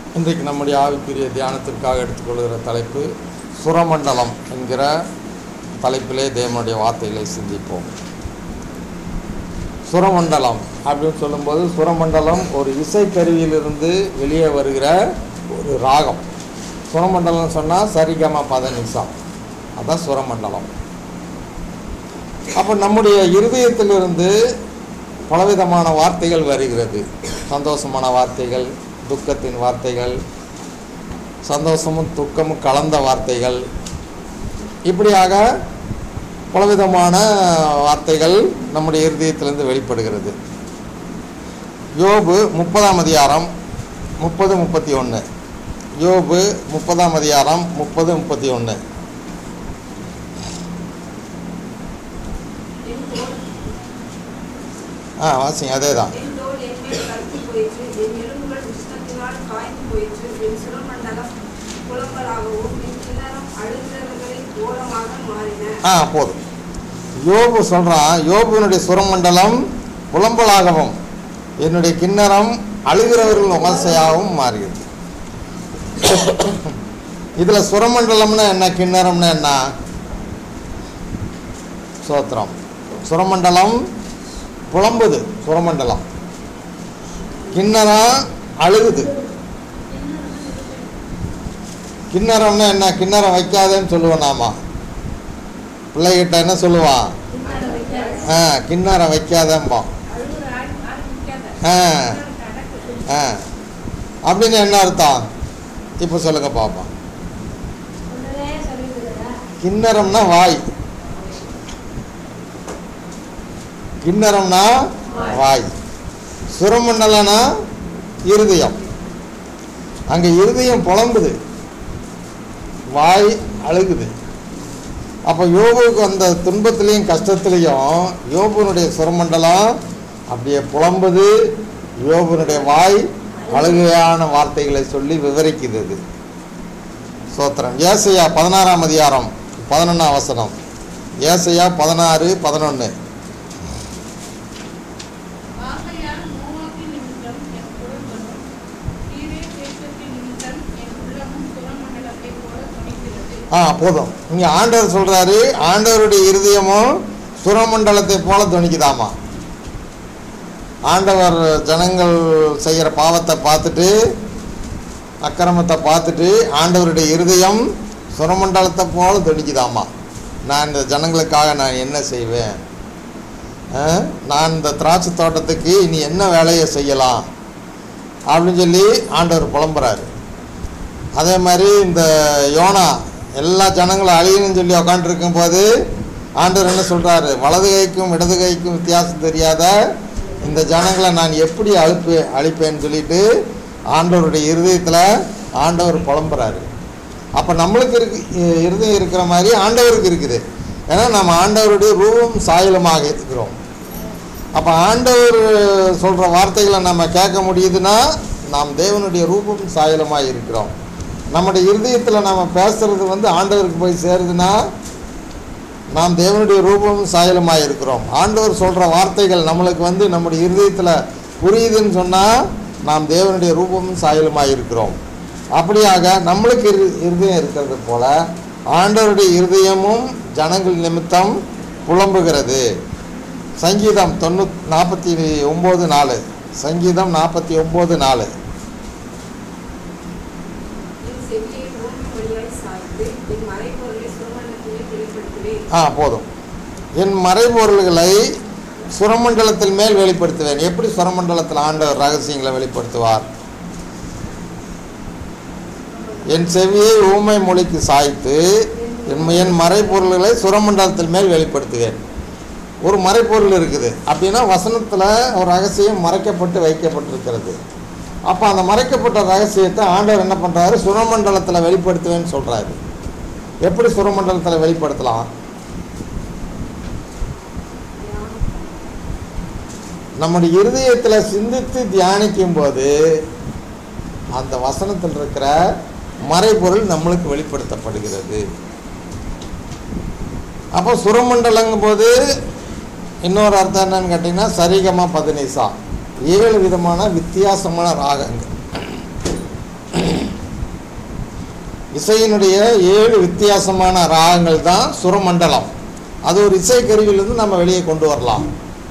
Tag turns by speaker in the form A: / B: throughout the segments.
A: இன்றைக்கு நம்முடைய ஆவிக்குரிய தியானத்திற்காக எடுத்துக்கொள்கிற தலைப்பு சுரமண்டலம் என்கிற தலைப்பிலே தேவனுடைய வார்த்தைகளை சிந்திப்போம் சுரமண்டலம் அப்படின்னு சொல்லும்போது சுரமண்டலம் ஒரு இசைக்கருவியிலிருந்து வெளியே வருகிற ஒரு ராகம் சுரமண்டலம் சொன்னால் சரிகம பதனிசா அதான் சுரமண்டலம் அப்போ நம்முடைய இருதயத்திலிருந்து பலவிதமான வார்த்தைகள் வருகிறது சந்தோஷமான வார்த்தைகள் துக்கத்தின் வார்த்தைகள் சந்தோஷமும் துக்கமும் கலந்த வார்த்தைகள் இப்படியாக பலவிதமான வார்த்தைகள் நம்முடைய இருதயத்திலிருந்து வெளிப்படுகிறது யோபு முப்பதாம் அதிகாரம் முப்பது முப்பத்தி ஒன்று யோபு முப்பதாம் அதிகாரம் முப்பது முப்பத்தி ஒன்று
B: என் தோல்
A: ஆ வாசிங்க அதே தான்
B: என் தோல் என் மேல் கருத்து போயிற்று என் எலும்புகள் உஷ்ணத்தினால் காய்ந்து போயிற்று என் சுரமண்டலம் புலம்பலாகவும் என் கிணறம் அழுகிறவர்களின் ஓரமாக மாறின
A: ஆ போதும் யோபு சொல்கிறான் யோபுனுடைய சுரமண்டலம் புலம்பலாகவும் என்னுடைய கிண்ணறம் அழுகிறவர்கள் விமர்சையாகவும் மாறியது இதில் சுரமண்டலம்னா என்ன கிண்ணறம்னா என்ன சோத்திரம் சுரமண்டலம் புலம்புது சுரமண்டலம் கிண்ணறம் அழுகுது கிண்ணறம்னா என்ன கிண்ணறம் வைக்காதேன்னு சொல்லுவோம் நாம பிள்ளைகிட்ட என்ன சொல்லுவான் ஆ கிண்ணறம் வைக்காதம்போம் ஆ ஆ அப்படின்னு என்ன அர்த்தம் இப்போ சொல்லுங்க பாப்போம் கிண்ணறம்னா வாய் கிண்ணறம்னா வாய் சுரமண்டலம்னா இருதயம் அங்கே இருதயம் புலம்புது வாய் அழுகுது அப்போ யோபுக்கு அந்த துன்பத்திலையும் கஷ்டத்துலேயும் யோபுனுடைய சுரமண்டலம் அப்படியே புலம்புது யோபுனுடைய வாய் அழுகையான வார்த்தைகளை சொல்லி விவரிக்குது இது சோத்திரம் ஏசையா பதினாறாம் அதிகாரம் பதினொன்றாம் வசனம் ஏசையா பதினாறு பதினொன்று
C: ஆகையால் மோவாபின் நிமித்தம் என் குரல் வரும். கீழே தேசத்தின் நிமித்தம் என் உள்ளமும் சுரமண்டலத்தைப் போல துணிக்கிறது.
A: ஆ போதும் இங்கே ஆண்டவர் சொல்கிறாரு ஆண்டவருடைய இருதயமும் சுரமண்டலத்தை போல துணிக்குதாமா ஆண்டவர் ஜனங்கள் செய்கிற பாவத்தை பார்த்துட்டு அக்கிரமத்தை பார்த்துட்டு ஆண்டவருடைய இருதயம் சுரமண்டலத்தை போல துணிக்குதாமா நான் இந்த ஜனங்களுக்காக நான் என்ன செய்வேன் ஆ? நான் இந்த திராட்சை தோட்டத்துக்கு இனி என்ன வேலையை செய்யலாம் அப்படின்னு சொல்லி ஆண்டவர் புலம்புறாரு அதே மாதிரி இந்த யோனா எல்லா ஜனங்களும் அழியணும்னு சொல்லி உக்காண்டிருக்கும் போது ஆண்டவர் என்ன சொல்கிறாரு வலது கைக்கும் இடது கைக்கும் வித்தியாசம் தெரியாத இந்த ஜனங்களை நான் எப்படி அழிப்பு அழிப்பேன்னு சொல்லிட்டு ஆண்டவருடைய இருதயத்தில் ஆண்டவர் புலம்புறாரு அப்போ நம்மளுக்கு இருக்கு இ- இருதயம் இருக்கிற மாதிரி ஆண்டவருக்கு இருக்குது ஏன்னா நம்ம ஆண்டவருடைய ரூபம் சாயலுமாக இருக்கிறோம் அப்போ ஆண்டவர் சொல்கிற வார்த்தைகளை நம்ம கேட்க முடியுதுன்னா நாம் தேவனுடைய ரூபம் சாயலமாக இருக்கிறோம் நம்முடைய இருதயத்தில் நம்ம பேசுறது வந்து ஆண்டவருக்கு போய் சேருதுன்னா நாம் தேவனுடைய ரூபம் சாயலுமாக இருக்கிறோம் ஆண்டவர் சொல்கிற வார்த்தைகள் நம்மளுக்கு வந்து நம்முடைய இருதயத்தில் புரியுதுன்னு சொன்னால் நாம் தேவனுடைய ரூபமும் சாயலுமாக இருக்கிறோம் அப்படியாக நம்மளுக்கு இரு இருதயம் இருக்கிறது போல ஆண்டவருடைய இருதயமும் ஜனங்கள் நிமித்தம் புலம்புகிறது சங்கீதம் தொண்ணூத் நாற்பத்தி ஒம்பது நாலு சங்கீதம் நாற்பத்தி ஒம்பது நாலு
B: என் செவியை ஓமை வழியாய் சாய்த்து என் மறைபொருளை சுரமண்டலத்திலே வெளிப்படுத்துவேன்
A: ஆ போதும் என் மறைபொருள்களை சுரமண்டலத்தில் மேல் வெளிப்படுத்துவேன் எப்படி சுரமண்டலத்தில் ஆண்டவர் ரகசியங்களை வெளிப்படுத்துவார் என் செவியை ஊமை மொழிக்கு சாய்த்து என் என் மறைபொருள்களை சுரமண்டலத்தில் மேல் வெளிப்படுத்துவேன் ஒரு மறைப்பொருள் இருக்குது அப்படின்னா வசனத்தில் ஒரு ரகசியம் மறைக்கப்பட்டு வைக்கப்பட்டிருக்கிறது அப்போ அந்த மறைக்கப்பட்ட ரகசியத்தை ஆண்டவர் என்ன பண்ணுறாரு சுரமண்டலத்தில் வெளிப்படுத்துவேன்னு சொல்கிறாரு எப்படி சுரமண்டலத்தில் வெளிப்படுத்தலாம் நம்முடைய இருதயத்தில் சிந்தித்து தியானிக்கும் போது அந்த வசனத்தில் இருக்கிற மறைபொருள் நம்மளுக்கு வெளிப்படுத்தப்படுகிறது அப்போ சுரமண்டலங்கும் போது இன்னொரு அர்த்தம் என்னன்னு கேட்டிங்கன்னா சரிகமா பதினிசா ஏழு விதமான வித்தியாசமான ராகங்கள் இசையினுடைய ஏழு வித்தியாசமான ராகங்கள் தான் சுரமண்டலம் அது ஒரு இசை கருவியிலிருந்து நம்ம வெளியே கொண்டு வரலாம்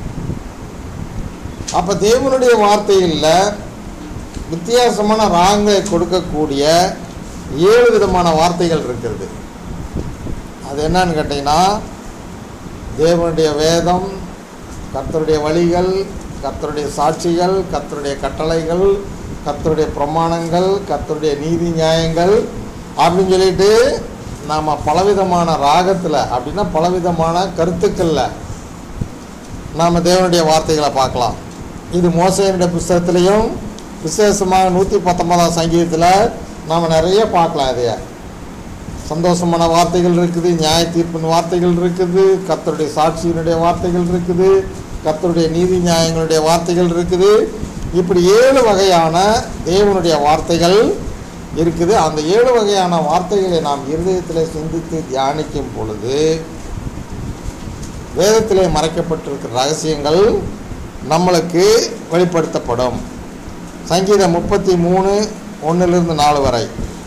A: அப்போ தேவனுடைய வார்த்தைகளில் வித்தியாசமான ராகங்களை கொடுக்கக்கூடிய ஏழு விதமான வார்த்தைகள் இருக்கிறது அது என்னன்னு கேட்டிங்கன்னா தேவனுடைய வேதம் கர்த்தருடைய வழிகள் கர்த்தருடைய சாட்சிகள் கர்த்தருடைய கட்டளைகள் கர்த்தருடைய பிரமாணங்கள் கர்த்தருடைய நீதி நியாயங்கள் அப்படின்னு சொல்லிட்டு நாம் பலவிதமான ராகத்தில் அப்படின்னா பலவிதமான கருத்துக்களில் நாம் தேவனுடைய வார்த்தைகளை பார்க்கலாம் இது மோசையனுடைய புஸ்தகத்திலையும் விசேஷமாக நூற்றி பத்தொன்பதாம் சங்கீதத்தில் நாம் நிறைய பார்க்கலாம் இதைய சந்தோஷமான வார்த்தைகள் இருக்குது நியாய தீர்ப்பின் வார்த்தைகள் இருக்குது கர்த்தருடைய சாட்சியினுடைய வார்த்தைகள் இருக்குது கர்த்தருடைய நீதி நியாயங்களுடைய வார்த்தைகள் இருக்குது இப்படி ஏழு வகையான தேவனுடைய வார்த்தைகள் இருக்குது அந்த ஏழு வகையான வார்த்தைகளை நாம் இருதயத்தில் சிந்தித்து தியானிக்கும் பொழுது வேதத்திலே மறைக்கப்பட்டிருக்கிற ரகசியங்கள் நம்மளுக்கு வெளிப்படுத்தப்படும் சங்கீதம் முப்பத்தி மூணு ஒன்றிலிருந்து நாலு வரை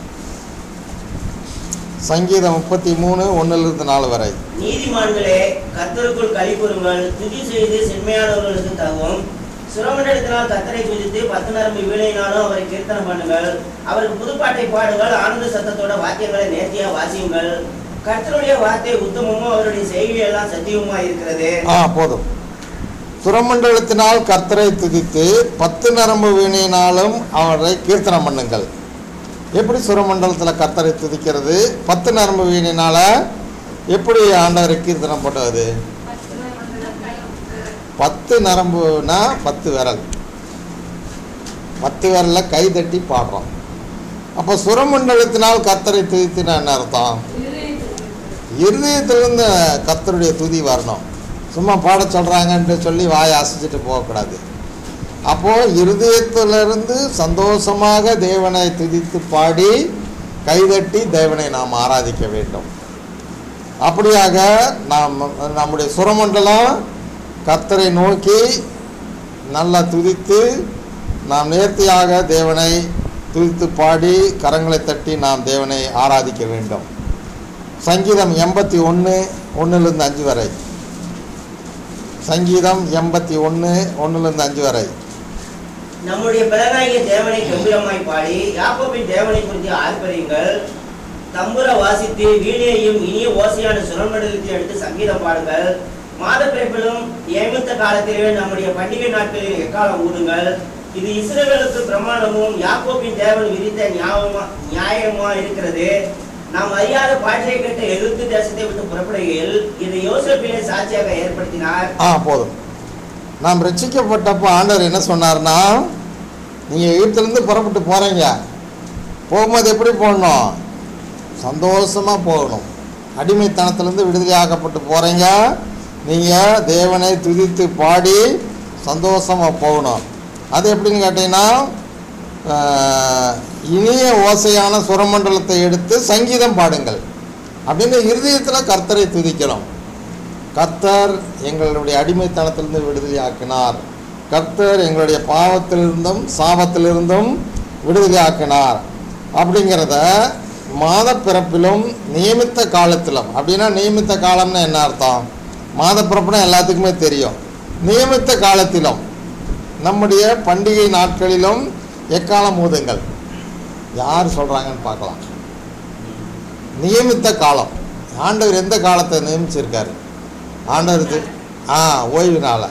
A: சங்கீதம் முப்பத்தி மூணு ஒன்றிலிருந்து நாலு வரை
D: நீதிமான்களே கர்த்தருக்குள் கலிபுறுங்கள் துதி செய்து செம்மையானவர்களுக்கு தகவும் சுரமண்டலத்தினால் கத்தரை துதித்து பத்து நரம்பு வீணையினாலும் அவரை கீர்த்தனம் பண்ணுங்கள் அவருக்கு புதுப்பாட்டை பாடுங்கள் ஆனந்த சத்தத்தோட வாக்கியங்களை நேர்த்தியா வாசியுங்கள் கர்த்தருடைய வார்த்தை உத்தமமும் அவருடைய செய்தி எல்லாம் சத்தியமுமா இருக்கிறது
A: ஆ போதும் சுரமண்டலத்தினால் கர்த்தரை துதித்து பத்து நரம்பு வீணையினாலும் அவரை கீர்த்தனம் பண்ணுங்கள் எப்படி சுரமண்டலத்தில் கர்த்தரை துதிக்கிறது பத்து நரம்பு வீணையினால எப்படி ஆண்டவரை கீர்த்தனம் பண்ணுவது பத்து நரம்புனா பத்து விரல் பத்து விரல்ல கை தட்டி பாடுறோம் அப்போ சுரமண்டலத்தினால் கர்த்தரை துதித்துனா என்ன அர்த்தம் இருதயத்திலிருந்து கர்த்தருடைய துதி வரணும் சும்மா பாட சொல்கிறாங்கன்ட்டு சொல்லி வாயை அசைச்சிட்டு போகக்கூடாது அப்போது இருதயத்திலிருந்து சந்தோஷமாக தேவனை துதித்து பாடி கைதட்டி தேவனை நாம் ஆராதிக்க வேண்டும் அப்படியாக நாம் நம்முடைய சுரமண்டலம் கர்த்தரை நோக்கி நல்லா துதித்து நாம் நேர்த்தியாக தேவனை துதித்து பாடி கரங்களை தட்டி நாம் தேவனை ஆராதிக்க வேண்டும் சங்கீதம் எண்பத்தி ஒன்று ஒன்றுலேருந்து அஞ்சு வரை சங்கீதம் எண்பத்தி ஒன்று ஒன்றுலேருந்து அஞ்சு வரை
D: நம்முடைய பிறனாகிய தேவனை கம்பீரமாய் பாடி யாக்கோபின் தேவனை குறித்து ஆர்ப்பரியுங்கள் தம்புர வாசித்து வீணையையும் இனிய ஓசையான சுரமண்டலத்தை எடுத்து சங்கீதம் பாடுங்கள் மாத பிறப்பிலும் நியமித்த காலத்திலே நம்முடைய பண்டிகை நாட்களில் எக்காலம் ஊதுங்கள் இது இஸ்ரவேலுக்கு பிரமாணமும் யாக்கோபின் தேவன் விதித்த நியாயமா நியாயமா இருக்கிறது நாம் அறியாத பாட்டை கேட்ட எகிப்து தேசத்தை விட்டு புறப்படுகையில் இதை யோசேப்பிலே சாட்சியாக ஏற்படுத்தினார்
A: ஆ போதும் நாம் ரட்சிக்கப்பட்டப்போ ஆண்டவர் என்ன சொன்னார்னா நீங்கள் வீட்டிலேருந்து புறப்பட்டு போகிறீங்க போகும்போது எப்படி போகணும் சந்தோஷமாக போகணும் அடிமைத்தனத்திலேருந்து விடுதலையாக்கப்பட்டு போகிறீங்க நீங்கள் தேவனை துதித்து பாடி சந்தோஷமாக போகணும் அது எப்படின்னு கேட்டிங்கன்னா ஆஹ், இனிய ஓசையான சுரமண்டலத்தை எடுத்து சங்கீதம் பாடுங்கள் அப்படின்னு இருதயத்தில் கர்த்தரை துதிக்கணும் கர்த்தர் எங்களுடைய அடிமைத்தனத்திலிருந்து விடுதலையாக்கினார் கர்த்தர் எங்களுடைய பாவத்திலிருந்தும் சாபத்திலிருந்தும் விடுதலையாக்கினார் அப்படிங்கிறத மாத பிறப்பிலும் நியமித்த காலத்திலும் அப்படின்னா நியமித்த காலம்னு என்ன அர்த்தம் மாத பிறப்புனா எல்லாத்துக்குமே தெரியும் நியமித்த காலத்திலும் நம்முடைய பண்டிகை நாட்களிலும் எக்காலம் ஊதுங்கள் யார் சொல்கிறாங்கன்னு பார்க்கலாம் நியமித்த காலம் ஆண்டவர் எந்த காலத்தை நியமிச்சிருக்காரு ஆண்டவருக்கு ஆ ஓய்வு நாளை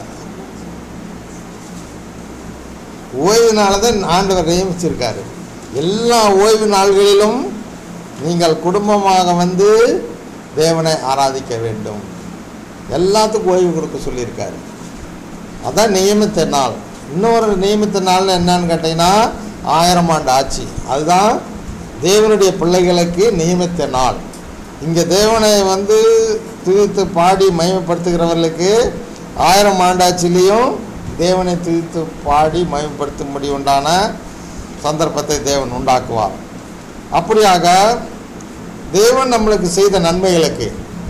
A: ஓய்வு நாளை தான் ஆண்டவர் நியமிச்சிருக்காரு எல்லா ஓய்வு நாள்களிலும் நீங்கள் குடும்பமாக வந்து தேவனை ஆராதிக்க வேண்டும் எல்லாத்துக்கும் ஓய்வு கொடுக்க சொல்லியிருக்காரு அதான் நியமித்த நாள் இன்னொரு நியமித்த நாள் என்னன்னு கேட்டிங்கன்னா ஆயிரம் ஆண்டு ஆட்சி அதுதான் தேவனுடைய பிள்ளைகளுக்கு நியமித்த நாள் இங்கே தேவனை வந்து துதித்து பாடி மகிமைப்படுத்துகிறவர்களுக்கு ஆயிரம் ஆண்டாட்சிலையும் தேவனை துதித்து பாடி மகிமைப்படுத்தும்படி உண்டான சந்தர்ப்பத்தை தேவன் உண்டாக்குவார் அப்படியாக தேவன் நம்மளுக்கு செய்த நன்மைகளுக்கு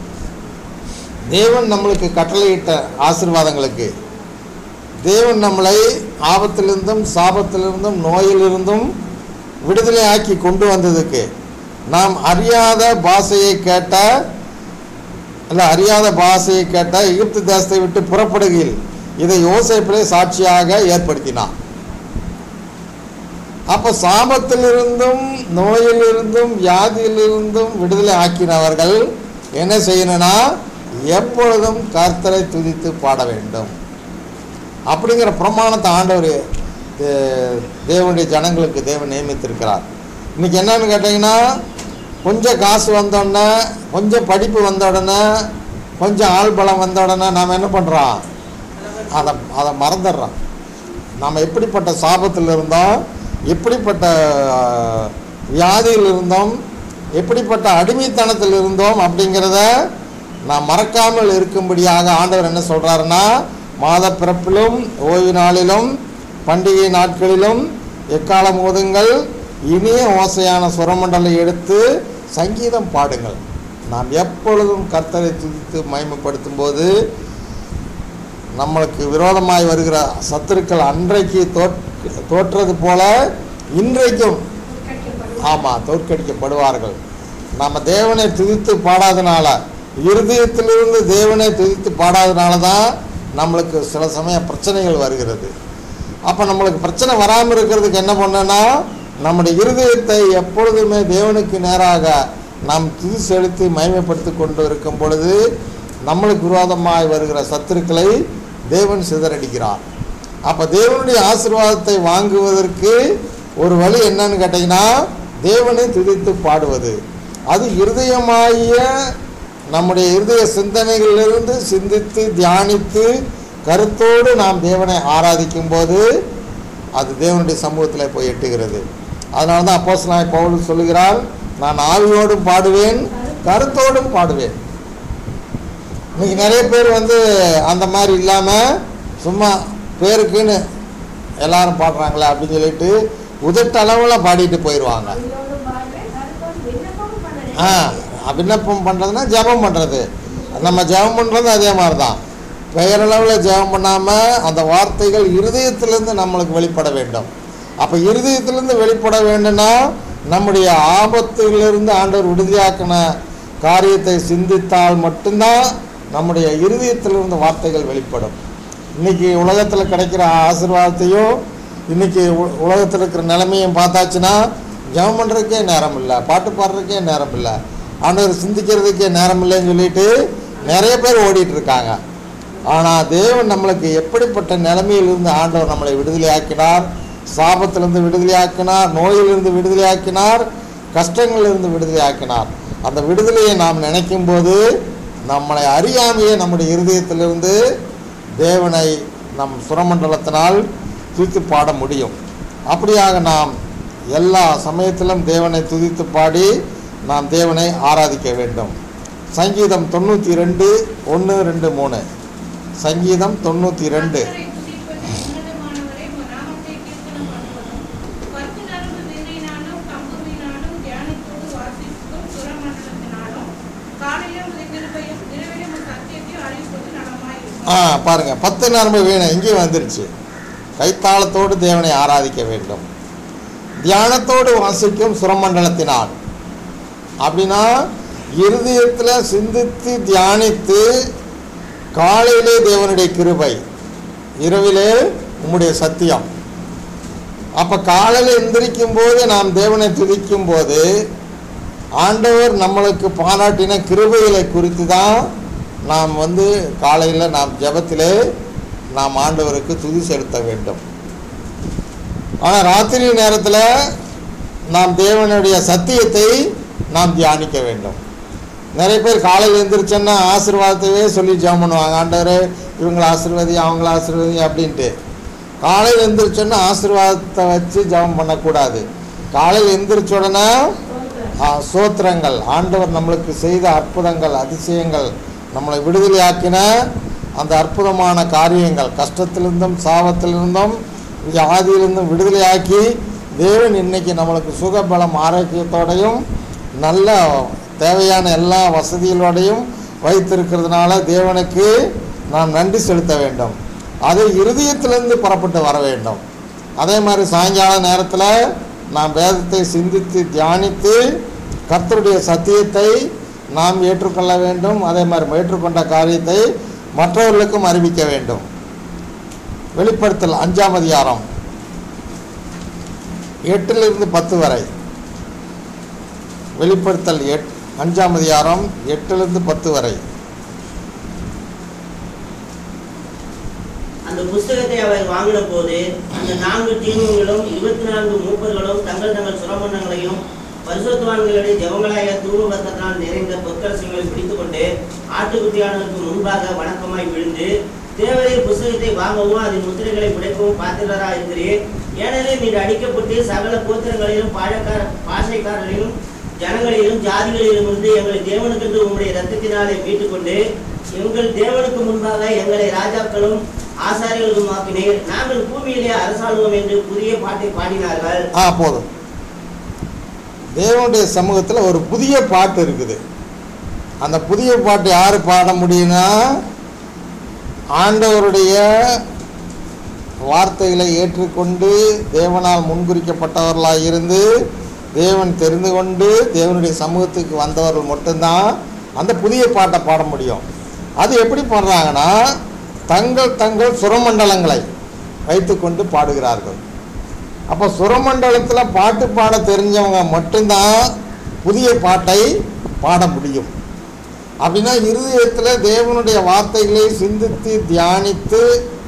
A: தேவன் நம்மளுக்கு கட்டளையிட்ட ஆசீர்வாதங்களுக்கு தேவன் நம்மளை ஆபத்திலிருந்தும் சாபத்திலிருந்தும் நோயிலிருந்தும் விடுதலையாக்கி கொண்டு வந்ததுக்கு நாம் அறியாத பாஷையை கேட்ட இல்லை அறியாத பாஷையை கேட்ட எகிப்து தேசத்தை விட்டு புறப்படுகையில் இதை யோசேப்பிலே சாட்சியாக ஏற்படுத்தினான் அப்போ சாபத்திலிருந்தும் நோயிலிருந்தும் வியாதியிலிருந்தும் விடுதலை ஆக்கினவர்கள் என்ன செய்யணும்னா எப்பொழுதும் கர்த்தரை துதித்து பாட வேண்டும் அப்படிங்கிற பிரமாணத்தை ஆண்டவர் தே- தேவனுடைய ஜனங்களுக்கு தேவன் நியமித்திருக்கிறார் இன்னைக்கு என்னன்னு கேட்டிங்கன்னா கொஞ்சம் காசு வந்தோடனே கொஞ்சம் படிப்பு வந்த உடனே கொஞ்சம் ஆள் பலம் வந்த உடனே நாம் என்ன பண்ணுறோம் அதை அதை மறந்துடுறோம் நாம் எப்படிப்பட்ட சாபத்தில் இருந்தோம் எப்படிப்பட்ட அஹ், வியாதியில் இருந்தோம் எப்படிப்பட்ட அடிமைத்தனத்தில் இருந்தோம் அப்படிங்கிறத நாம் மறக்காமல் இருக்கும்படியாக ஆண்டவர் என்ன சொல்கிறாருன்னா மாத பிறப்பிலும் ஓய்வு நாளிலும் பண்டிகை நாட்களிலும் எக்காலம் ஓதுங்கள் இனிய ஓசையான சுரமண்டலை எடுத்து சங்கீதம் பாடுங்கள் நாம் எப்பொழுதும் கர்த்தரை துதித்து மகிமைப்படுத்தும் போது நம்மளுக்கு விரோதமாய் வருகிற சத்துருக்கள் அன்றைக்கு தோற் தோற்றது போல இன்றைக்கும் ஆமாம் தோற்கடிக்கப்படுவார்கள் நம்ம தேவனை துதித்து பாடாதனால இருதயத்திலிருந்து தேவனை துதித்து பாடாதனால தான் நம்மளுக்கு சில சமயம் பிரச்சனைகள் வருகிறது அப்போ நம்மளுக்கு பிரச்சனை வராமல் இருக்கிறதுக்கு என்ன பண்ணனா நம்முடைய இருதயத்தை எப்பொழுதுமே தேவனுக்கு நேராக நாம் துதி செலுத்தி மகிமைப்படுத்தி கொண்டு இருக்கும் பொழுது நம்மளுக்கு விரோதமாய் வருகிற சத்துருக்களை தேவன் சிதறடிக்கிறார் அப்போ தேவனுடைய ஆசீர்வாதத்தை வாங்குவதற்கு ஒரு வழி என்னன்னு கேட்டிங்கன்னா தேவனை துதித்து பாடுவது அது இருதயமாகிய நம்முடைய இருதய சிந்தனைகளிலிருந்து சிந்தித்து தியானித்து கருத்தோடு நாம் தேவனை ஆராதிக்கும் போது அது தேவனுடைய சமூகத்தில் போய் எட்டுகிறது அதனால தான் அப்போஸ் நான் பவுல் சொல்லுகிறார் நான் ஆவியோடும் பாடுவேன் கருத்தோடும் பாடுவேன் இன்னைக்கு நிறைய பேர் வந்து அந்த மாதிரி இல்லாமல் சும்மா பேருக்குன்னு எல்லாரும் பாடுறாங்களே அப்படின்னு சொல்லிட்டு உதட்டளவில் பாடிட்டு போயிடுவாங்க ஆ விண்ணப்பம் பண்ணுறதுனா ஜெபம் பண்ணுறது நம்ம ஜெபம் பண்ணுறது அதே மாதிரி தான் பெயரளவில் ஜெபம் பண்ணாமல் அந்த வார்த்தைகள் இருதயத்திலேருந்து நம்மளுக்கு வெளிப்பட வேண்டும் அப்போ இருதயத்திலேருந்து வெளிப்பட வேண்டும்னா நம்முடைய ஆபத்துகளிலிருந்து ஆண்டவர் விடுதலையாக்கின காரியத்தை சிந்தித்தால் மட்டும்தான் நம்முடைய இருதயத்திலிருந்து வார்த்தைகள் வெளிப்படும் இன்னைக்கு உலகத்தில் கிடைக்கிற ஆசீர்வாதத்தையும் இன்னைக்கு உ- உலகத்தில் இருக்கிற நிலைமையும் பார்த்தாச்சுன்னா ஜெபம் பண்ணுறதுக்கே நேரம் இல்லை பாட்டு பாடுறதுக்கே நேரம் இல்லை ஆண்டவர் சிந்திக்கிறதுக்கே நேரம் இல்லைன்னு சொல்லிட்டு நிறைய பேர் ஓடிட்டு இருக்காங்க ஆனால் தேவன் நம்மளுக்கு எப்படிப்பட்ட நிலைமையிலிருந்து ஆண்டவர் நம்மளை விடுதலையாக்கினார் சாபத்திலிருந்து விடுதலையாக்கினார் நோயிலிருந்து விடுதலையாக்கினார் கஷ்டங்களிலிருந்து விடுதலையாக்கினார் அந்த விடுதலையை நாம் நினைக்கும் போது நம்மளை அறியாமையே நம்முடைய இருதயத்திலிருந்து தேவனை நம் சுரமண்டலத்தினால் துதித்து பாட முடியும் அப்படியாக நாம் எல்லா சமயத்திலும் தேவனை துதித்து பாடி நாம் தேவனை ஆராதிக்க வேண்டும் சங்கீதம் தொண்ணூற்றி ரெண்டு ஒன்று ரெண்டு மூணு சங்கீதம் தொண்ணூற்றி ரெண்டு
C: கர்த்தரை துதிப்பது உன்னதமானவரே, உம் நாமத்தை கீர்த்தனம் பண்ணுவதும், பத்து நரம்பு வீணையினாலும், தம்புருவினாலும், தியானத்தோடு வாசிப்பும், சுரமண்டலத்தினாலும், காலையிலே உமது கிருபையும், இரவிலே உமது சத்தியத்தையும் அறிவிப்பது நலமாயிருக்கும்.
A: ஆ பாருங்க பத்து நரம்பு வீணை இங்கேயும் வந்துருச்சு கைத்தாளத்தோடு தேவனை ஆராதிக்க வேண்டும் தியானத்தோடு வாசிக்கும் சுரமண்டலத்தினால் அப்படின்னா இருதயத்தில் சிந்தித்து தியானித்து காலையிலே தேவனுடைய கிருபை இரவிலே உம்முடைய சத்தியம் அப்போ காலையில் எந்திரிக்கும் போது நாம் தேவனை துதிக்கும் போது ஆண்டவர் நம்மளுக்கு பாராட்டின கிருபைகளை குறித்து தான் நாம் வந்து காலையில் நாம் ஜெபத்திலே நாம் ஆண்டவருக்கு துதி செலுத்த வேண்டும் ஆனால் ராத்திரி நேரத்தில் நாம் தேவனுடைய சத்தியத்தை நாம் தியானிக்க வேண்டும் நிறைய பேர் காலையில் எழுந்திரிச்சோன்னா ஆசீர்வாதத்தையே சொல்லி ஜெபம் பண்ணுவாங்க ஆண்டவரே இவங்களை ஆசீர்வதி அவங்கள ஆசீர்வதி அப்படின்ட்டு காலையில் எந்திரிச்சோன்னா ஆசீர்வாதத்தை வச்சு ஜெபம் பண்ணக்கூடாது காலையில் எந்திரிச்ச உடனே ஆ, சோத்திரங்கள் ஆண்டவர் நம்மளுக்கு செய்த அற்புதங்கள் அதிசயங்கள் நம்மளை விடுதலையாக்கின அந்த அற்புதமான காரியங்கள் கஷ்டத்திலிருந்தும் சாபத்திலிருந்தும் வியாதியிலிருந்தும் விடுதலையாக்கி தேவன் இன்னைக்கு நம்மளுக்கு சுகபலம் ஆரோக்கியத்தோடையும் நல்ல தேவையான எல்லா வசதிகளோடையும் வைத்திருக்கிறதுனால தேவனுக்கு நாம் நன்றி செலுத்த வேண்டும் அது இருதயத்திலிருந்து புறப்பட்டு வர வேண்டும் அதே மாதிரி சாயங்கால நேரத்தில் நாம் வேதத்தை சிந்தித்து தியானித்து கர்த்தருடைய சத்தியத்தை நாம் ஏற்றுக்கொள்ள வேண்டும் அதே மாதிரி ஏற்றுக்கொண்ட காரியத்தை மற்றவர்களுக்கும் அறிவிக்க வேண்டும் வெளிப்படுத்தல் அஞ்சாம் அதிகாரம் எட்டிலிருந்து பத்து வரை வெளிப்படுத்தல் எட் அஞ்சாம் அதிகாரம் எட்டிலிருந்து பத்து வரை
D: அந்த புஸ்தகத்தை அவர் வாங்கின போது அந்த நான்கு தீவுகளும் இருபத்தி நான்கு மூப்பர்களும் தங்கள் தங்கள் சுரமண்டங்களையும் பரிசுத்தவான்களுடைய ஜெபங்களாய தூபகத்தினால் நிறைந்த பொற்கரசங்களை பிடித்துக் கொண்டு ஆட்டுக்குட்டியானவருக்கு முன்பாக வணக்கமாய் விழுந்து தேவரீர் புஸ்தகத்தை வாங்கவும் அதன் முத்திரைகளை பிடிக்கவும் பாத்திரரா இருக்கிறேன் ஏனெனில் நீர் அடிக்கப்பட்டு சகல கோத்திரங்களிலும் பாழக்கார பாஷைக்காரரிலும் ஜனங்களிலும் ஜாதிகளிலும் இருந்து எங்களை தேவனுக்கென்று உம்முடைய ரத்தத்தினாலே மீட்டுக் கொண்டு எங்கள் தேவனுக்கு முன்பாக எங்களை ராஜாக்களும் ஆசாரிகளும் ஆக்கினீர் நாங்கள் பூமியிலே அரசாளுவோம் என்று புதிய பாட்டை பாடினார்கள்
A: ஆ போதும் தேவனுடைய சமூகத்தில் ஒரு புதிய பாட்டு இருக்குது அந்த புதிய பாட்டு யார் பாட முடியும்னா ஆண்டவருடைய வார்த்தைகளை ஏற்றுக்கொண்டு தேவனால் முன்குறிக்கப்பட்டவர்களாக இருந்து தேவன் தெரிந்து கொண்டு தேவனுடைய சமூகத்துக்கு வந்தவர்கள் மட்டும்தான் அந்த புதிய பாட்டை பாட முடியும் அது எப்படி பாடுறாங்கன்னா தங்கள் தங்கள் சுரமண்டலங்களை வைத்துக்கொண்டு பாடுகிறார்கள் அப்போ சுரமண்டலத்தில் பாட்டு பாட தெரிஞ்சவங்க மட்டும்தான் புதிய பாட்டை பாட முடியும் அப்படின்னா இருதயத்தில் தேவனுடைய வார்த்தைகளை சிந்தித்து தியானித்து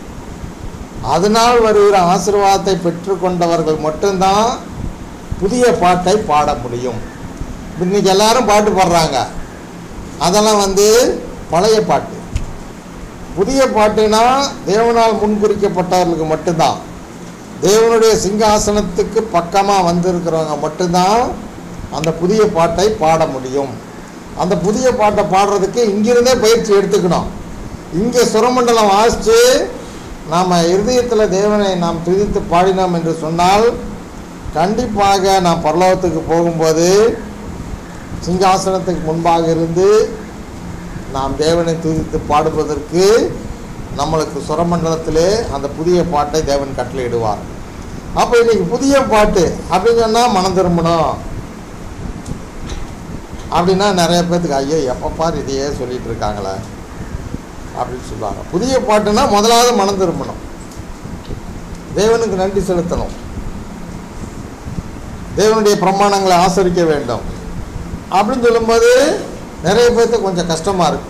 A: அதனால் வருகிற ஆசீர்வாதத்தை பெற்றுக்கொண்டவர்கள் மட்டும்தான் புதிய பாட்டை பாட முடியும் இன்னைக்கு எல்லாரும் பாட்டு பாடுறாங்க அதெல்லாம் வந்து பழைய பாட்டு புதிய பாட்டுனா தேவனால் முன்குறிக்கப்பட்டவர்களுக்கு மட்டும்தான் தேவனுடைய சிங்காசனத்துக்கு பக்கமாக வந்திருக்கிறவங்க மட்டும்தான் அந்த புதிய பாட்டை பாட முடியும் அந்த புதிய பாட்டை பாடுறதுக்கு இங்கிருந்தே பயிற்சி எடுத்துக்கணும் இங்கே சுரமண்டலம் வாசித்து நாம் இருதயத்தில் தேவனை நாம் துதித்து பாடினோம் என்று சொன்னால் கண்டிப்பாக நாம் பரலோகத்துக்கு போகும்போது சிங்காசனத்துக்கு முன்பாக இருந்து நாம் தேவனை துதித்து பாடுவதற்கு நம்மளுக்கு சுரமண்டலத்திலே அந்த புதிய பாட்டை தேவன் கட்டளையிடுவார் அப்போ இன்னைக்கு புதிய பாட்டு அப்படின்னு சொன்னால் மனம் திரும்பணும் அப்படின்னா நிறைய பேர்த்துக்கு ஐயோ எப்போ பாரு இதையே சொல்லிட்டு இருக்காங்களே அப்படின்னு சொல்லுவாங்க புதிய பாட்டுனா முதலாவது மனம் திரும்பணும் தேவனுக்கு நன்றி செலுத்தணும் தேவனுடைய பிரமாணங்களை ஆசரிக்க வேண்டும் அப்படின்னு சொல்லும்போது நிறைய பேர்த்துக்கு கொஞ்சம் கஷ்டமாக இருக்கும்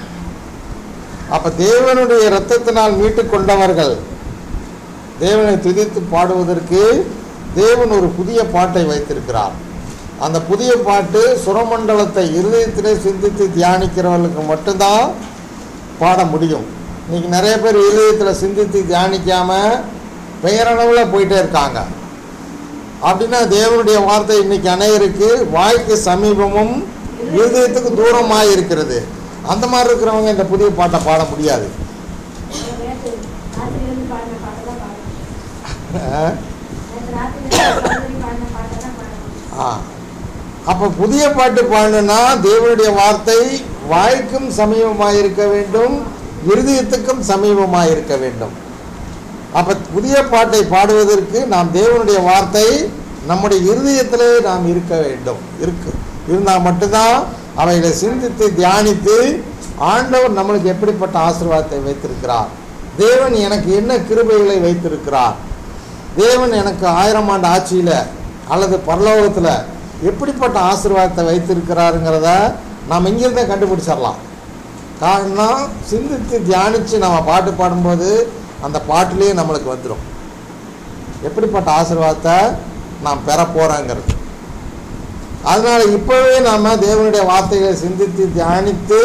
A: அப்போ தேவனுடைய இரத்தத்தினால் மீட்டு கொண்டவர்கள் தேவனை துதித்து பாடுவதற்கு தேவன் ஒரு புதிய பாட்டை வைத்திருக்கிறார் அந்த புதிய பாட்டு சுரமண்டலத்தை இருதயத்திலே சிந்தித்து தியானிக்கிறவர்களுக்கு மட்டும்தான் பாட முடியும் இன்னைக்கு நிறைய பேர் இருதயத்தில் சிந்தித்து தியானிக்காமல் பெயரளவில் போயிட்டே இருக்காங்க அப்படின்னா தேவனுடைய வார்த்தை இன்னைக்கு அநேகருக்கு வாய்க்கு சமீபமும் இருதயத்துக்கு தூரமாக இருக்கிறது அந்த மாதிரி இருக்கிறவங்க இந்த புதிய பாட்டை பாட முடியாது
E: நேற்று ராத்திரியிலிருந்து பாடின பாட்டை தான் பாடணும்
A: அஹ்
E: நேற்று ராத்திரியிலிருந்து பாடின பாட்டை தான் பாடணும்
A: ஆ அப்போ புதிய பாட்டு பாடணும்னா தேவனுடைய வார்த்தை வாய்க்கும் சமீபமாக இருக்க வேண்டும் இருதயத்துக்கும் சமீபமாக இருக்க வேண்டும் அப்போ புதிய பாட்டை பாடுவதற்கு நாம் தேவனுடைய வார்த்தை நம்முடைய இருதயத்திலே நாம் இருக்க வேண்டும் இருக்கு இருந்தால் மட்டும்தான் அவைகளை சிந்தித்து தியானித்து ஆண்டவர் நம்மளுக்கு எப்படிப்பட்ட ஆசீர்வாதத்தை வைத்திருக்கிறார் தேவன் எனக்கு என்ன கிருபைகளை வைத்திருக்கிறார் தேவன் எனக்கு ஆயிரம் ஆண்டு ஆட்சியில் அல்லது பரலோகத்தில் எப்படிப்பட்ட ஆசீர்வாதத்தை வைத்திருக்கிறாருங்கிறத நாம் இங்கிருந்தே கண்டுபிடிச்சிடலாம் காரணம் சிந்தித்து தியானித்து நம்ம பாட்டு பாடும்போது அந்த பாட்டிலேயே நம்மளுக்கு வந்துடும் எப்படிப்பட்ட ஆசீர்வாதத்தை நாம் பெற போகிறோங்கிறது அதனால் இப்போவே நாம் தேவனுடைய வார்த்தைகளை சிந்தித்து தியானித்து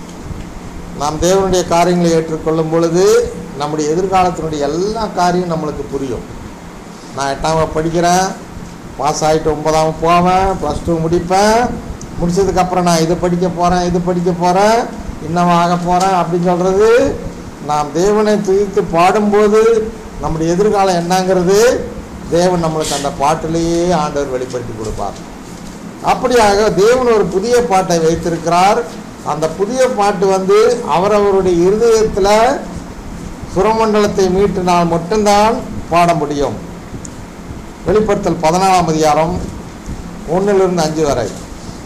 A: நாம் தேவனுடைய காரியங்களை ஏற்றுக்கொள்ளும் பொழுது நம்முடைய எதிர்காலத்தினுடைய எல்லா காரியம் நம்மளுக்கு புரியும் நான் எட்டாம் வகுப்பு படிக்கிறேன் பாஸ் ஆகிட்டு ஒன்பதாம் போவேன் ப்ளஸ் டூ முடிப்பேன் முடிச்சதுக்கப்புறம் நான் இது படிக்க போகிறேன் இது படிக்க போகிறேன் இன்னும் ஆக போகிறேன் அப்படின்னு சொல்கிறது நாம் தேவனை துதித்து பாடும்போது நம்முடைய எதிர்காலம் என்னங்கிறது தேவன் நம்மளுக்கு அந்த பாட்டிலேயே ஆண்டவர் வெளிப்படுத்தி கொடுப்பார் அப்படியாக தேவன் ஒரு புதிய பாட்டை வைத்திருக்கிறார் அந்த புதிய பாட்டு வந்து அவரவருடைய இருதயத்தில் சுரமண்டலத்தை மீட்டினால் மட்டும்தான் பாட முடியும் வெளிப்படுத்தல் பதினாலாம் அதிகாரம் ஒன்றிலிருந்து அஞ்சு வரை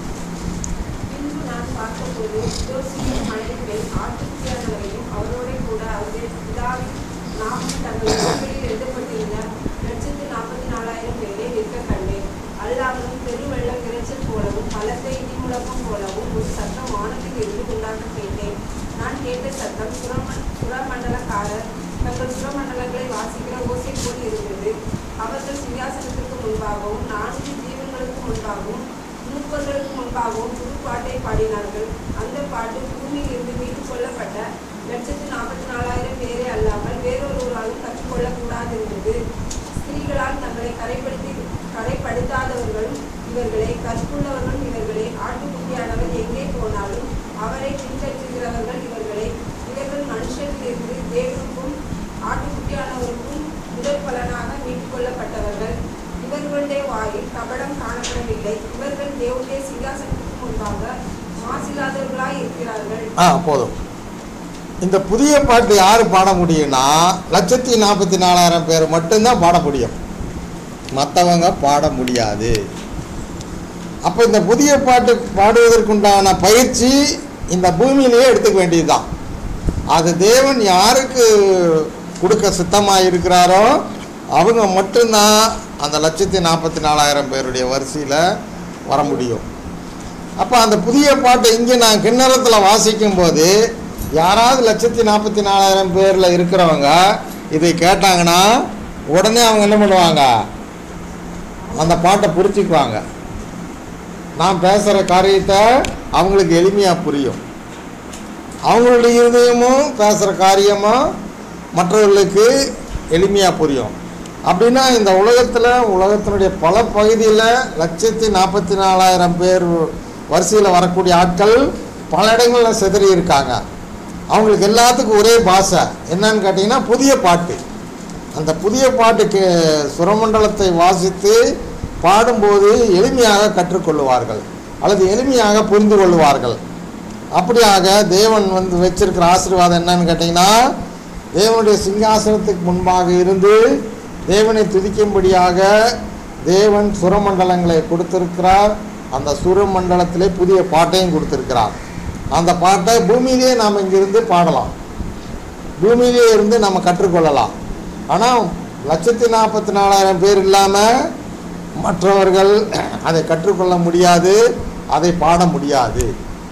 B: அப்பொழுது யோசியின் மனைவிகள் ஆட்டுக்குட்டியானவரையும் அவரோட கூட அவருடைய பிதாவின் நாமும் தங்கள் இடங்களில் எழுதப்பட்டிருந்த லட்சத்து நாற்பத்தி நாலாயிரம் பேரை நிற்க கண்டேன் அல்லாமலும் பெருவெள்ளம் இறைச்சல் போலவும் பலத்த இடி முழக்கம் போலவும் ஒரு சத்தம் வானத்தில் இருந்து உண்டாக கேட்டேன் நான் கேட்ட சத்தம் சுரம சுரமண்டலக்காரர் தங்கள் சுரமண்டலங்களை வாசிக்கிற ஓசை போல் இருந்தது அவர்கள் சிங்காசனத்திற்கு முன்பாகவும் நான்கு ஜீவன்களுக்கு முன்பாகவும் மூப்பர்களுக்கு முன்பாகவும் புது பாட்டை பாடினார்கள் அந்த பாட்டு பூமியில் இருந்து மீட்டு கொள்ளப்பட்ட லட்சத்து நாற்பத்தி நாலாயிரம் பேரே அல்லாமல் வேறொருவராலும் கற்றுக்கொள்ளக்கூடாது இருந்தது ஸ்திரீகளால் தங்களை கரைப்படுத்தி கரைப்படுத்தாதவர்களும் இவர்களே கற்புள்ளவர்களும் இவர்களே ஆட்டுக்குட்டியானவர் எங்கே போனாலும் அவரை பின்பற்றுகிறவர்கள் இவர்களே இவர்கள் மனுஷரிலிருந்து தேவனுக்கும் ஆட்டுக்குட்டியானவருக்கும் முதல் பலனாக மீட்டுக் கொள்ளப்பட்டவர்கள் இவர்களுடைய வாயில் கபடம் காணப்படவில்லை இவர்கள் தேவனுடைய சிங்காசனத்துக்கு முன்பாக மாசில்லாதவர்களாய் இருக்கிறார்கள்
A: ஆ போதும் இந்த புதிய பாட்டு யார் பாட முடியும்னா லட்சத்தி நாற்பத்தி நாலாயிரம் பேர் மட்டும்தான் பாட முடியும் மற்றவங்க பாட முடியாது அப்போ இந்த புதிய பாட்டு பாடுவதற்குண்டான பயிற்சி இந்த பூமியிலேயே எடுத்துக்க வேண்டியதுதான் அது தேவன் யாருக்கு கொடுக்க சித்தமாக இருக்கிறாரோ அவங்க மட்டும்தான் அந்த லட்சத்தி நாற்பத்தி நாலாயிரம் பேருடைய வரிசையில் வர முடியும் அப்போ அந்த புதிய பாட்டை இங்கே நான் கிண்ணறத்தில் வாசிக்கும்போது யாராவது லட்சத்தி நாற்பத்தி நாலாயிரம் பேரில் இருக்கிறவங்க இதை கேட்டாங்கன்னா உடனே அவங்க என்ன பண்ணுவாங்க அந்த பாட்டை புரிச்சுக்குவாங்க நான் பேசுகிற காரியத்தை அவங்களுக்கு எளிமையாக புரியும் அவங்களுடைய இருதயமும் பேசுகிற காரியமும் மற்றவர்களுக்கு எளிமையாக புரியும் அப்படின்னா இந்த உலகத்தில் உலகத்தினுடைய பல பகுதியில் லட்சத்தி நாற்பத்தி நாலாயிரம் பேர் வரிசையில் வரக்கூடிய ஆட்கள் பல இடங்களில் சிதறி இருக்காங்க அவங்களுக்கு எல்லாத்துக்கும் ஒரே பாஷை என்னன்னு கேட்டிங்கன்னா புதிய பாட்டு அந்த புதிய பாட்டுக்கு சுரமண்டலத்தை வாசித்து பாடும்போது எளிமையாக கற்றுக்கொள்ளுவார்கள் அல்லது எளிமையாக புரிந்து கொள்வார்கள் அப்படியாக தேவன் வந்து வச்சிருக்கிற ஆசீர்வாதம் என்னன்னு கேட்டிங்கன்னா தேவனுடைய சிங்காசனத்துக்கு முன்பாக இருந்து தேவனை துதிக்கும்படியாக தேவன் சுரமண்டலங்களை கொடுத்திருக்கிறார் அந்த சுரமண்டலத்திலே புதிய பாட்டையும் கொடுத்திருக்கிறார் அந்த பாட்டை பூமியிலேயே நாம் இங்கிருந்து பாடலாம் பூமியிலே இருந்து நம்ம கற்றுக்கொள்ளலாம் ஆனால் லட்சத்தி நாற்பத்தி நாலாயிரம் பேர் இல்லாமல் மற்றவர்கள் அதை கற்றுக்கொள்ள முடியாது அதை பாட முடியாது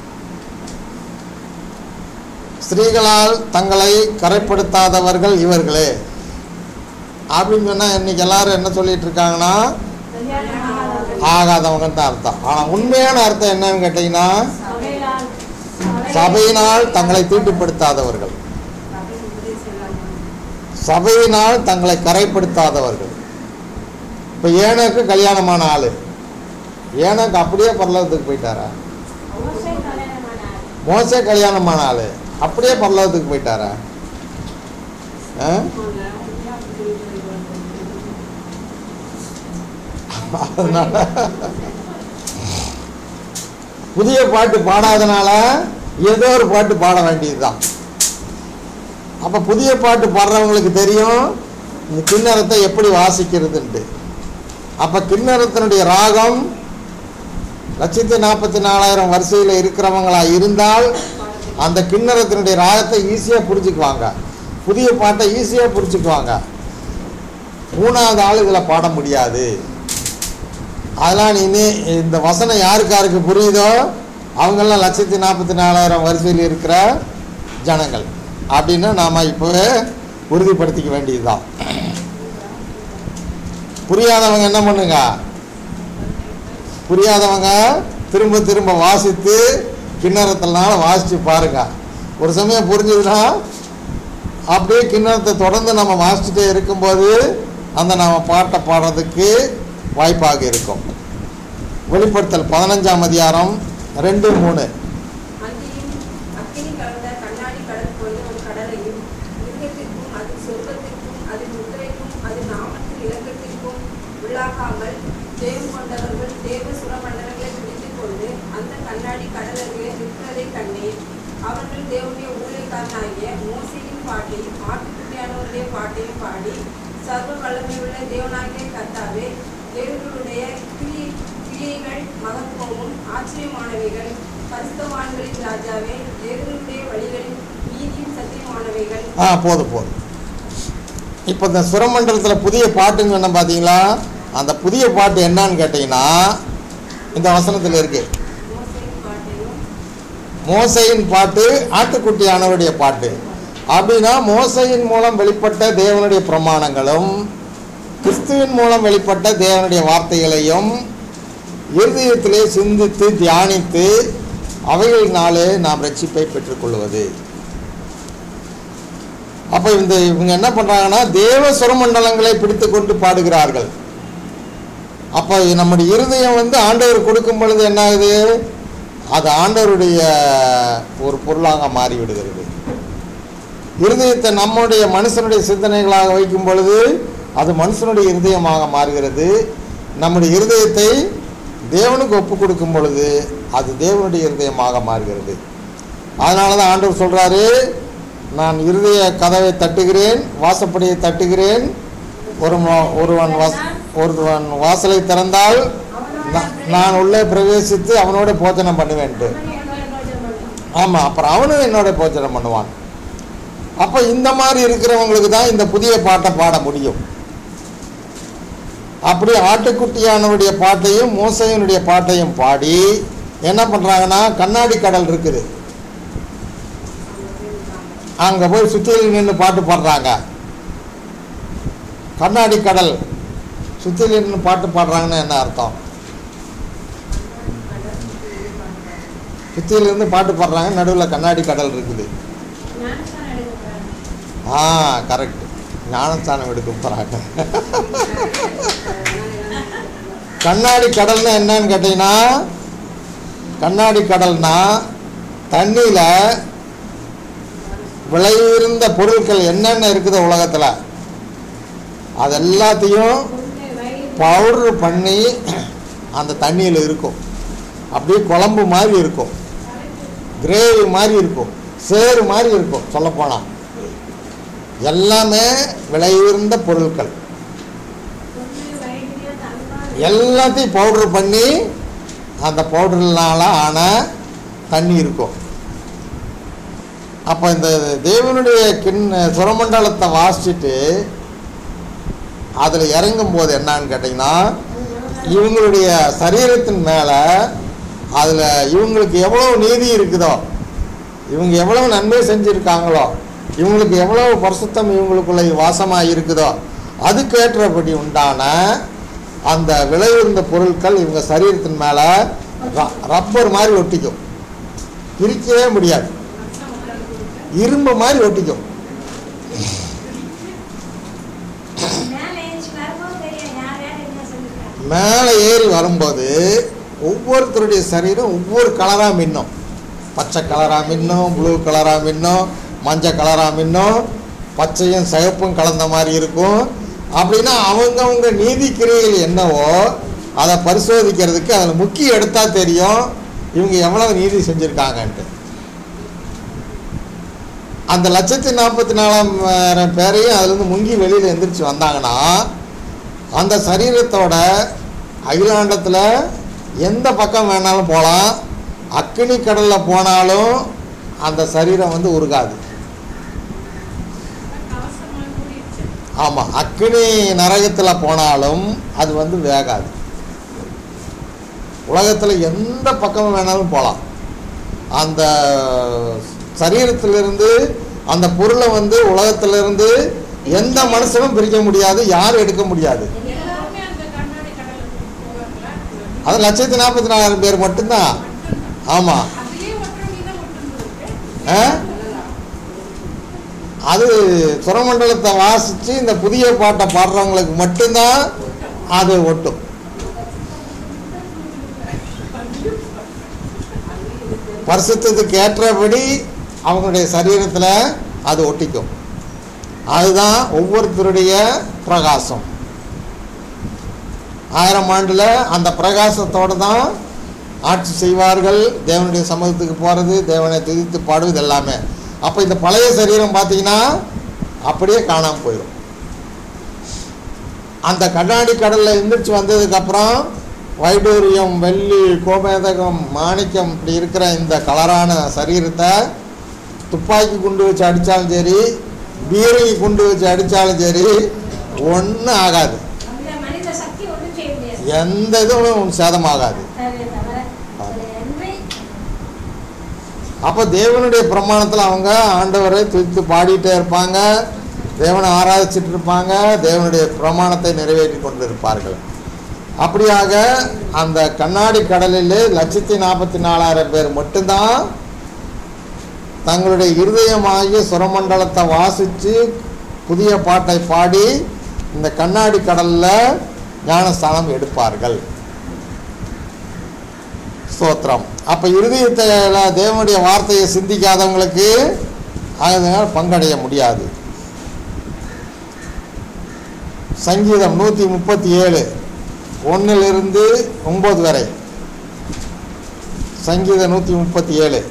A: ஸ்திரீகளால் தங்களை கரைப்படுத்தாதவர்கள் இவர்களே அப்படின்னு சொன்னால் இன்னைக்கு எல்லாரும் என்ன சொல்லிட்டு இருக்காங்கன்னா ஆகாதவங்கன்னு தான் அர்த்தம் ஆனால் உண்மையான அர்த்தம் என்னன்னு கேட்டிங்கன்னா
E: சபையினால்
A: சபையினால் தங்களை தீட்டுப்படுத்தாதவர்கள்
B: சபை உபதேசம் இல்லாமல்
A: சபையினால் தங்களை கரைப்படுத்தாதவர்கள் இப்போ ஏனக்கு கல்யாணமான ஆள் ஏனக்கு அப்படியே பரலோகத்துக்கு போயிட்டாரா
E: மோசே கல்யாணமான ஆள்.
A: மோசே கல்யாணமான ஆள் அப்படியே பரலோகத்துக்கு போயிட்டாரா ஆ? அதனால புதிய பாட்டு பாடாதனால ஏதோ ஒரு பாட்டு பாட வேண்டியதுதான் அப்போ புதிய பாட்டு பாடுறவங்களுக்கு தெரியும் இந்த கிண்ணறத்தை எப்படி வாசிக்கிறதுன்ட்டு அப்போ கிண்ணறத்தினுடைய ராகம் லட்சத்தி நாற்பத்தி நாலாயிரம் வரிசையில் இருக்கிறவங்களா இருந்தால் அந்த கிண்ணறத்தினுடைய ராகத்தை ஈஸியாக புரிஞ்சுக்குவாங்க புதிய பாட்டை ஈஸியாக புரிஞ்சுக்குவாங்க மூணாவது ஆள் இதில் பாட முடியாது அதெல்லாம் நீ இந்த வசனம் யாருக்கு யாருக்கு புரியுதோ அவங்கெல்லாம் லட்சத்தி நாற்பத்தி நாலாயிரம் வரிசையில் இருக்கிற ஜனங்கள் அப்படின்னு நாம் இப்போவே உறுதிப்படுத்திக்க வேண்டியதுதான் புரியாதவங்க என்ன பண்ணுங்க புரியாதவங்க திரும்ப திரும்ப வாசித்து கிண்ணறத்தினால வாசித்து பாருங்க ஒரு சமயம் புரிஞ்சதுன்னா அப்படியே கிண்ணறத்தை தொடர்ந்து நம்ம வாசிச்சுட்டே இருக்கும்போது அந்த நம்ம பாட்டை பாடுறதுக்கு வாய்ப்பாக இருக்கும் வெளிப்படுத்தல் பதினஞ்சாம் அதிகாரம் ரெண்டு மூணு
B: அந்தியும் அக்கினி கலந்த கண்ணாடி கடல் போன்ற ஒரு கடலையும் மிருகத்திற்கும் அது சொர்க்கத்திற்கும் அது முத்திரைக்கும் அது நாமத்தின் இலக்கத்திற்கும் உள்ளாகாமல் ஜெயம் கொண்டவர்கள் தேவ சுரமண்டலங்களை பிடித்துக் கொண்டு அந்த கண்ணாடி கடல் அருகே நிற்கிறதை கண்டேன் அவர்கள் தேவனுடைய ஊழியக்காரனாகிய மோசையின் பாட்டையும் ஆட்டுக்குட்டியானவருடைய பாட்டையும் பாடி சர்வ வல்லமையுள்ள தேவனாகிய கர்த்தாவே தேவர்களுடைய கிரியை கிரியைகள் மகத்துவமும் ஆச்சரியமானவைகள் பரிசுத்தவான்களின் ராஜாவே தேவனுடைய வழிகளில் நீதியும் சத்தியமானவைகள்
A: ஆ போதும் போதும் இப்போ இந்த சுரமண்டலத்தில் புதிய பாட்டுன்னு சொன்ன பார்த்தீங்களா அந்த புதிய பாட்டு என்னன்னு கேட்டிங்கன்னா இந்த வசனத்தில் இருக்கு
B: மோசையின் பாட்டையும்
A: மோசையின் பாட்டு ஆட்டுக்குட்டியானவருடைய பாட்டு அப்படின்னா மோசையின் மூலம் வெளிப்பட்ட தேவனுடைய பிரமாணங்களும் கிறிஸ்துவின் மூலம் வெளிப்பட்ட தேவனுடைய வார்த்தைகளையும் இருதயத்திலே சிந்தித்து தியானித்து அவைகளினாலே நாம் ரட்சிப்பை பெற்றுக்கொள்வது அப்போ இந்த இவங்க என்ன பண்ணுறாங்கன்னா தேவ சுரமண்டலங்களை பிடித்து கொண்டு பாடுகிறார்கள் அப்போ நம்முடைய இருதயம் வந்து ஆண்டவர் கொடுக்கும் பொழுது என்ன ஆகுது அது ஆண்டவருடைய ஒரு பொருளாக மாறிவிடுகிறது இருதயத்தை நம்முடைய மனுஷனுடைய சிந்தனைகளாக வைக்கும் பொழுது அது மனுஷனுடைய இருதயமாக மாறுகிறது நம்முடைய இருதயத்தை தேவனுக்கு ஒப்பு கொடுக்கும் பொழுது அது தேவனுடைய இருதயமாக மாறுகிறது அதனால தான் ஆண்டவர் சொல்கிறாரு நான் இருதய கதவை தட்டுகிறேன் வாசப்படியை தட்டுகிறேன் ஒரு ம- ஒருவன் வாச ஒருவன் வாசலை திறந்தால் நா- நான் உள்ளே பிரவேசித்து அவனோட போஜனம் பண்ணுவேன்ட்டு ஆமாம் அப்புறம் அவனும் என்னோட போஜனம் பண்ணுவான் அப்போ இந்த மாதிரி இருக்கிறவங்களுக்கு தான் இந்த புதிய பாட்டை பாட முடியும் அப்படி ஆட்டுக்குட்டியானவருடைய பாட்டையும் மோசையனுடைய பாட்டையும் பாடி என்ன பண்ணுறாங்கன்னா கண்ணாடி கடல் இருக்குது அங்கே போய் சுற்றியில் நின்று பாட்டு பாடுறாங்க கண்ணாடி கடல் சுற்றியில் நின்று பாட்டு பாடுறாங்கன்னு என்ன அர்த்தம் சுத்தியில இருந்து பாட்டு பாடுறாங்க நடுவில் கண்ணாடி கடல் இருக்குது
E: ஞானஸ்தானம் எடுக்க போறாங்க.
A: ஆ கரெக்ட் ஞானஸ்தானம் எடுக்க போகிறாங்க கண்ணாடி கடல்னா என்னன்னு கேட்டிங்கன்னா கண்ணாடி கடல்னா தண்ணியில் விலையுயர்ந்த பொருட்கள் என்னென்ன இருக்குது உலகத்தில் அது எல்லாத்தையும்
E: பொண்ணு வயிறு
A: பவுடர் பண்ணி அந்த தண்ணியில் இருக்கும் அப்படியே குழம்பு மாதிரி இருக்கும் கிரேவி மாதிரி இருக்கும் சேறு மாதிரி இருக்கும் சொல்லப்போனால் எல்லாமே விலையுயர்ந்த பொருட்கள்
E: பொண்ணு வயிறு தங்கம்
A: எல்லாத்தையும் பவுடர் பண்ணி அந்த பவுடர்னால ஆன தண்ணி இருக்கும் அப்போ இந்த தேவனுடைய கிண் சுரமண்டலத்தை வாசிச்சுட்டு அதில் இறங்கும் போது என்னன்னு கேட்டிங்கன்னா இவங்களுடைய சரீரத்தின் மேலே அதில் இவங்களுக்கு எவ்வளோ நீதி இருக்குதோ இவங்க எவ்வளவு நன்மை செஞ்சுருக்காங்களோ இவங்களுக்கு எவ்வளவு பரிசுத்தம் இவங்களுக்குள்ள வாசமாக இருக்குதோ அதுக்கேற்றபடி உண்டான அந்த விலையுயர்ந்த பொருட்கள் இவங்க சரீரத்தின் மேலே ரப்பர் மாதிரி ஒட்டிக்கும் பிரிக்கவே முடியாது இரும்பு மாதிரி ஒட்டிக்கும்
E: மேலே ஏறிச்சு வரும்போது தெரியும் யார் யார் என்ன சொல்லிருக்காங்க
A: மேலே ஏறி வரும்போது ஒவ்வொருத்தருடைய சரீரம் ஒவ்வொரு கலராக மின்னும் பச்சை கலராக மின்னும் ப்ளூ கலராக மின்னும் மஞ்சள் கலராக மின்னும் பச்சையும் சிவப்பும் கலந்த மாதிரி இருக்கும் அப்படின்னா அவங்கவங்க நீதி கிரியைகள் என்னவோ அதை பரிசோதிக்கிறதுக்கு அதில் முக்கிய எடுத்தால் தெரியும் இவங்க எவ்வளவு நீதி செஞ்சுருக்காங்கன்ட்டு அந்த லட்சத்தி நாற்பத்தி நாலாயிரம் பேரையும் அதுலேருந்து முங்கி வெளியில் எந்திரிச்சு வந்தாங்கன்னா அந்த சரீரத்தோட அகிலாண்டத்தில் எந்த பக்கம் வேணாலும் போகலாம் அக்கினி கடலில் போனாலும் அந்த சரீரம் வந்து உருகாது
C: கவசமாக கூடிடுச்சு
A: ஆமாம் அக்கினி நரகத்தில் போனாலும் அது வந்து வேகாது உலகத்தில் எந்த பக்கம் வேணாலும் போகலாம் அந்த சரீரத்திலிருந்து அந்த பொருளை வந்து உலகத்திலிருந்து எந்த மனுஷனும் பிரிக்க முடியாது யாரும் எடுக்க முடியாது
C: எல்லாருமே அந்த கண்ணாடி கடலுக்கு போவாங்களா
A: அது லட்சத்தி நாற்பத்தி நாலாயிரம் பேர் மட்டும்தான் ஆமாம்
C: அதுலயே ஒட்டுறவங்க தான் ஒட்டுறது
A: ஆ? அது சுரமண்டலத்தை வாசித்து இந்த புதிய பாட்டை பாடுறவங்களுக்கு மட்டும்தான் அது ஒட்டும் பரிசுத்தத்துக்கு ஏற்றபடி அவங்களுடைய சரீரத்தில் அது ஒட்டிக்கும் அதுதான் ஒவ்வொருத்தருடைய பிரகாசம் ஆயிரம் ஆண்டில் அந்த பிரகாசத்தோடு தான் ஆட்சி செய்வார்கள் தேவனுடைய சமூகத்துக்கு போகிறது தேவனை துதித்து பாடுவது எல்லாமே அப்போ இந்த பழைய சரீரம் பார்த்தீங்கன்னா அப்படியே காணாமல் போயிடும் அந்த கண்ணாடி கடலில் எந்திரிச்சு வந்ததுக்கப்புறம் வைடூரியம் வெள்ளி கோமேதகம் மாணிக்கம் இப்படி இருக்கிற இந்த கலரான சரீரத்தை துப்பாக்கி குண்டு வச்சு அடித்தாலும் சரி பீரங்கி குண்டு வச்சு அடித்தாலும் சரி ஒன்றும் ஆகாது
E: அந்த மனித சக்தி ஒன்றும் செய்ய முடியாது
A: எந்த இதுவும் சேதமாகாது
E: தவிர தவிர ஒரு நன்மை
A: அப்போ தேவனுடைய பிரமாணத்தில் அவங்க ஆண்டவரை துதித்து பாடிட்டே இருப்பாங்க தேவனை ஆராதிச்சிட்டு இருப்பாங்க தேவனுடைய பிரமாணத்தை நிறைவேற்றி கொண்டு இருப்பார்கள் அப்படியாக அந்த கண்ணாடி கடலிலே லட்சத்தி நாற்பத்தி நாலாயிரம் பேர் மட்டும்தான் தங்களுடைய இருதயமாகிய சுரமண்டலத்தை வாசித்து புதிய பாட்டை பாடி இந்த கண்ணாடி கடலில் ஞானஸ்தானம் எடுப்பார்கள் ஸ்தோத்திரம் அப்போ இருதயத்தில் தேவனுடைய வார்த்தையை சிந்திக்காதவங்களுக்கு அதனால் பங்கடைய முடியாது சங்கீதம் நூற்றி முப்பத்தி ஏழு ஒன்றிலிருந்து ஒம்பது வரை சங்கீதம் நூற்றி முப்பத்தி ஏழு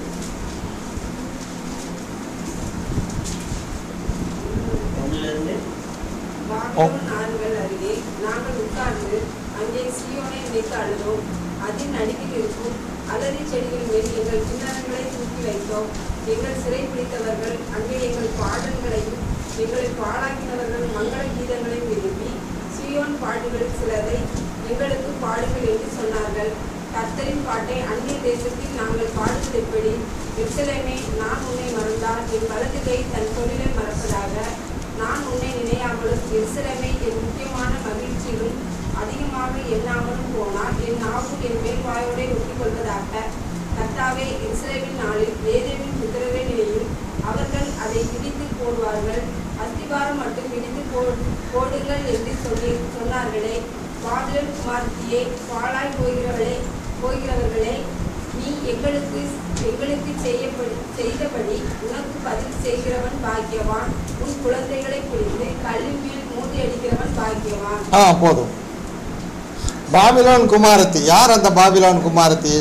D: ஒன்றிலிருந்து
B: பாபிலோன் ஆறுகள் அருகே நாங்கள் உட்கார்ந்து அங்கே சீயோனை நினைத்து அழுதோம் அதின் நடுவில் இருக்கும் அலரி செடிகள் மேல் எங்கள் கிண்ணறங்களை தூக்கி வைத்தோம் எங்கள் சிறை பிடித்தவர்கள் அங்கே எங்கள் பாடல்களையும் எங்களை பாழாக்கினவர்கள் மங்கள கீதங்களையும் விரும்பி சீயோன் பாட்டுகள் சிலரை எங்களுக்கு பாடுங்கள் என்று சொன்னார்கள் கர்த்தரின் பாட்டை அந்நிய தேசத்தில் நாங்கள் பாடுவது எப்படி எருசலேமே நான் உன்னை மறந்தால் என் வலது கை தன் தொழிலை மறப்பதாக நான் உன்னை நினையாமலும் எருசலேமை என் முக்கியமான மகிழ்ச்சியிலும் அதிகமாக எண்ணாமலும் போனால் என் நாவு என் மேல் வாயோடே ஒட்டிக் கொள்வதாக கர்த்தாவே இஸ்ரேலின் நாளில் ஏதேவின் புத்திரரை நிலையும் அவர்கள் அதை இடித்து போடுவார்கள் அஸ்திவாரம் மட்டும் இடித்து போ போடுங்கள் என்று சொல்லி சொன்னார்களே பாபிலோன் குமார்த்தியே பாழாய் போகிறவளே போகிறவர்களே நீ எங்களுக்கு எங்களுக்கு செய்யப்படி செய்தபடி உனக்கு பதில் செய்கிறவன் பாக்கியவான் உன் குழந்தைகளை பிடித்து கல்லின் மேல் மூடி அடிக்கிறவன் பாக்கியவான்
A: ஆ போதும் பாபிலோன் குமாரத்தி யார் அந்த பாபிலோன் குமாரத்தி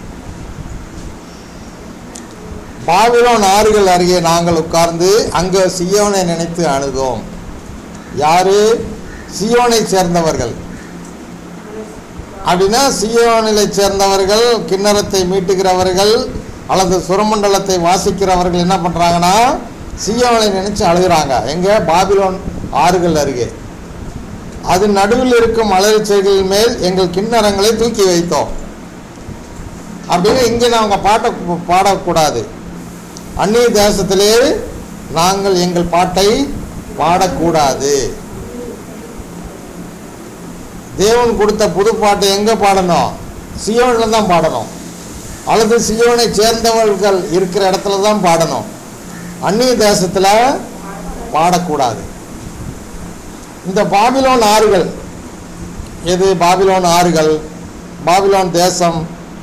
A: பாபிலோன் ஆறுகள் அருகே நாங்கள் உட்கார்ந்து அங்கே சியோனை நினைத்து அணுதோம் யாரு சியோனை சேர்ந்தவர்கள் அப்படின்னா சியோனிலை சேர்ந்தவர்கள் கிண்ணறத்தை மீட்டுகிறவர்கள் அல்லது சுரமண்டலத்தை வாசிக்கிறவர்கள் என்ன பண்ணுறாங்கன்னா சியோனை நினைச்சு அழுகிறாங்க எங்கே பாபிலோன் ஆறுகள் அருகே அது நடுவில் இருக்கும் மலர்ச்செடிகள் மேல் எங்கள் கிண்ணறங்களை தூக்கி வைத்தோம் அப்படின்னு இங்கே நாங்கள் பாட்ட பாடக்கூடாது அந்நிய தேசத்திலே நாங்கள் எங்கள் பாட்டை பாடக்கூடாது தேவன் கொடுத்த புது பாட்டை எங்கே பாடணும் சியோனில் தான் பாடணும் அல்லது சியோனை சேர்ந்தவர்கள் இருக்கிற இடத்துல தான் பாடணும் அந்நிய தேசத்தில் பாடக்கூடாது இந்த பாபிலோன் ஆறுகள் எது பாபிலோன் ஆறுகள் பாபிலோன் தேசம்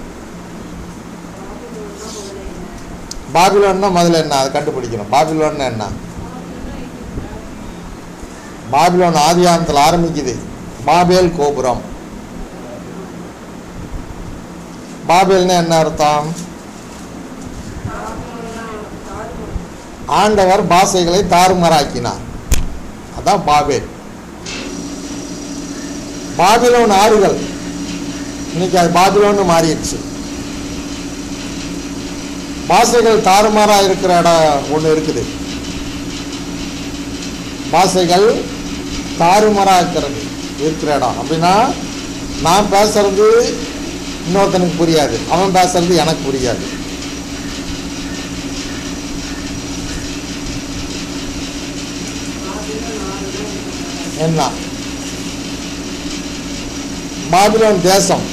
A: பாபிலோன்னா முதல்ல என்ன அதை கண்டுபிடிக்கணும் பாபிலோன்னா என்ன பாபிலோன் ஆதியானத்தில் ஆரம்பிக்குது பாபேல் கோபுரம் பாபேல்னா என்ன அர்த்தம் ஆண்டவர் பாஷைகளை தாறுமாறாக்கினார் அதான் பாபேல் பாபிலோன் ஆறுகள் இன்னைக்கு அது பாபிலோன்னு மாறிடுச்சு பாஷைகள் தாறுமாறா இருக்கிற இடம் ஒன்று இருக்குது பாஷைகள் தாறுமாறா இருக்கிறது இருக்கிற இடம் அப்படின்னா நான் பேசுறது இன்னொருத்தனுக்கு புரியாது அவன் பேசுறது எனக்கு புரியாது என்ன பாபிலோன் தேசம்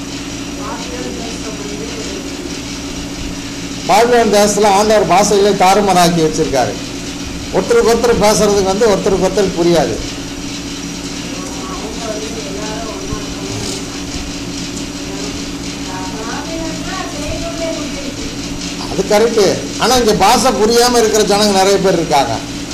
A: பாபிலோன் தேசத்தில் ஆண்டவர் பாஷைகளை தாறுமாறாக்கி வச்சிருக்காரு ஒருத்தருக்கு ஒருத்தர் பேசுறதுக்கு வந்து ஒருத்தருக்கு ஒருத்தர் புரியாது
E: பாபிலோன்னா தேவனுடைய முத்திரை.
A: அது கரெக்டு ஆனால் இங்கே பாஷை புரியாமல் இருக்கிற ஜனங்க நிறைய பேர் இருக்காங்க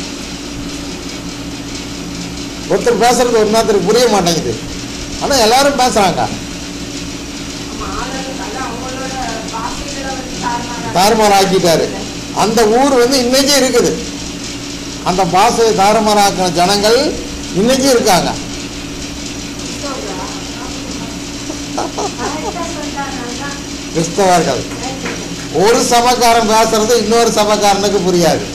A: ஒருத்தர் பேசுறது இன்னொருத்தருக்கு புரிய மாட்டேங்குது ஆனால் எல்லாரும் பேசுகிறாங்க
B: நம்ம ஆளுநர் அதான் அவங்களோட பாஷைகளை வந்து தாறுமாறா
A: தாறுமாறு ஆக்கிட்டாரு அந்த ஊர் வந்து இன்னைக்கும் இருக்குது அந்த பாஷையை தாறுமாறாக்கின ஜனங்கள் இன்னைக்கும் இருக்காங்க
E: யார் சொல்றாங்க
A: கிறிஸ்தவர்கள் ஒரு சபைக்காரன் பேசுறது இன்னொரு சபைக்காரனுக்கு புரியாது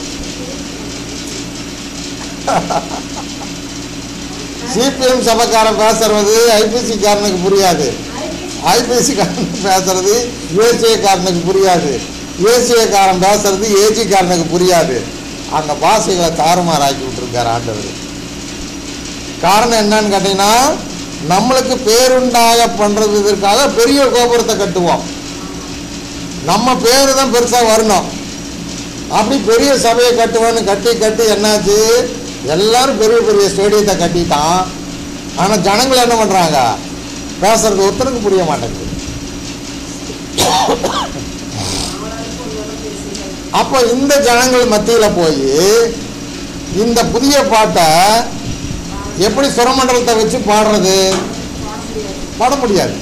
A: சிபிஎம் சபைக்காரன் பேசுறது ஐபிசி காரனுக்கு புரியாது ஐபிசி காரன் பேசுறது ஏசிஏ காரனுக்கு புரியாது ஏசிஏ காரன் பேசுறது ஏஜி காரனுக்கு புரியாது அந்த பாஷைகளை தாறுமாறாக்கி விட்டுருக்காரு ஆண்டவர் காரணம் என்னன்னு கேட்டீங்கன்னா நம்மளுக்கு பேருண்டாக பண்றதுக்காக பெரிய கோபுரத்தை கட்டுவோம் நம்ம பேரு தான் பெருசாக வரணும் அப்படி பெரிய சபையை கட்டுவேன்னு கட்டி கட்டி என்னாச்சு எல்லாரும் பெரிய பெரிய ஸ்டேடியத்தை கட்டிட்டான் ஆனால் ஜனங்கள் என்ன பண்ணுறாங்க பேசுறது ஒருத்தருக்கு புரிய மாட்டேங்குது அப்போ இந்த ஜனங்கள் மத்தியில் போய் இந்த புதிய பாட்டை எப்படி சுரமண்டலத்தை வச்சு பாடுறது பாட முடியாது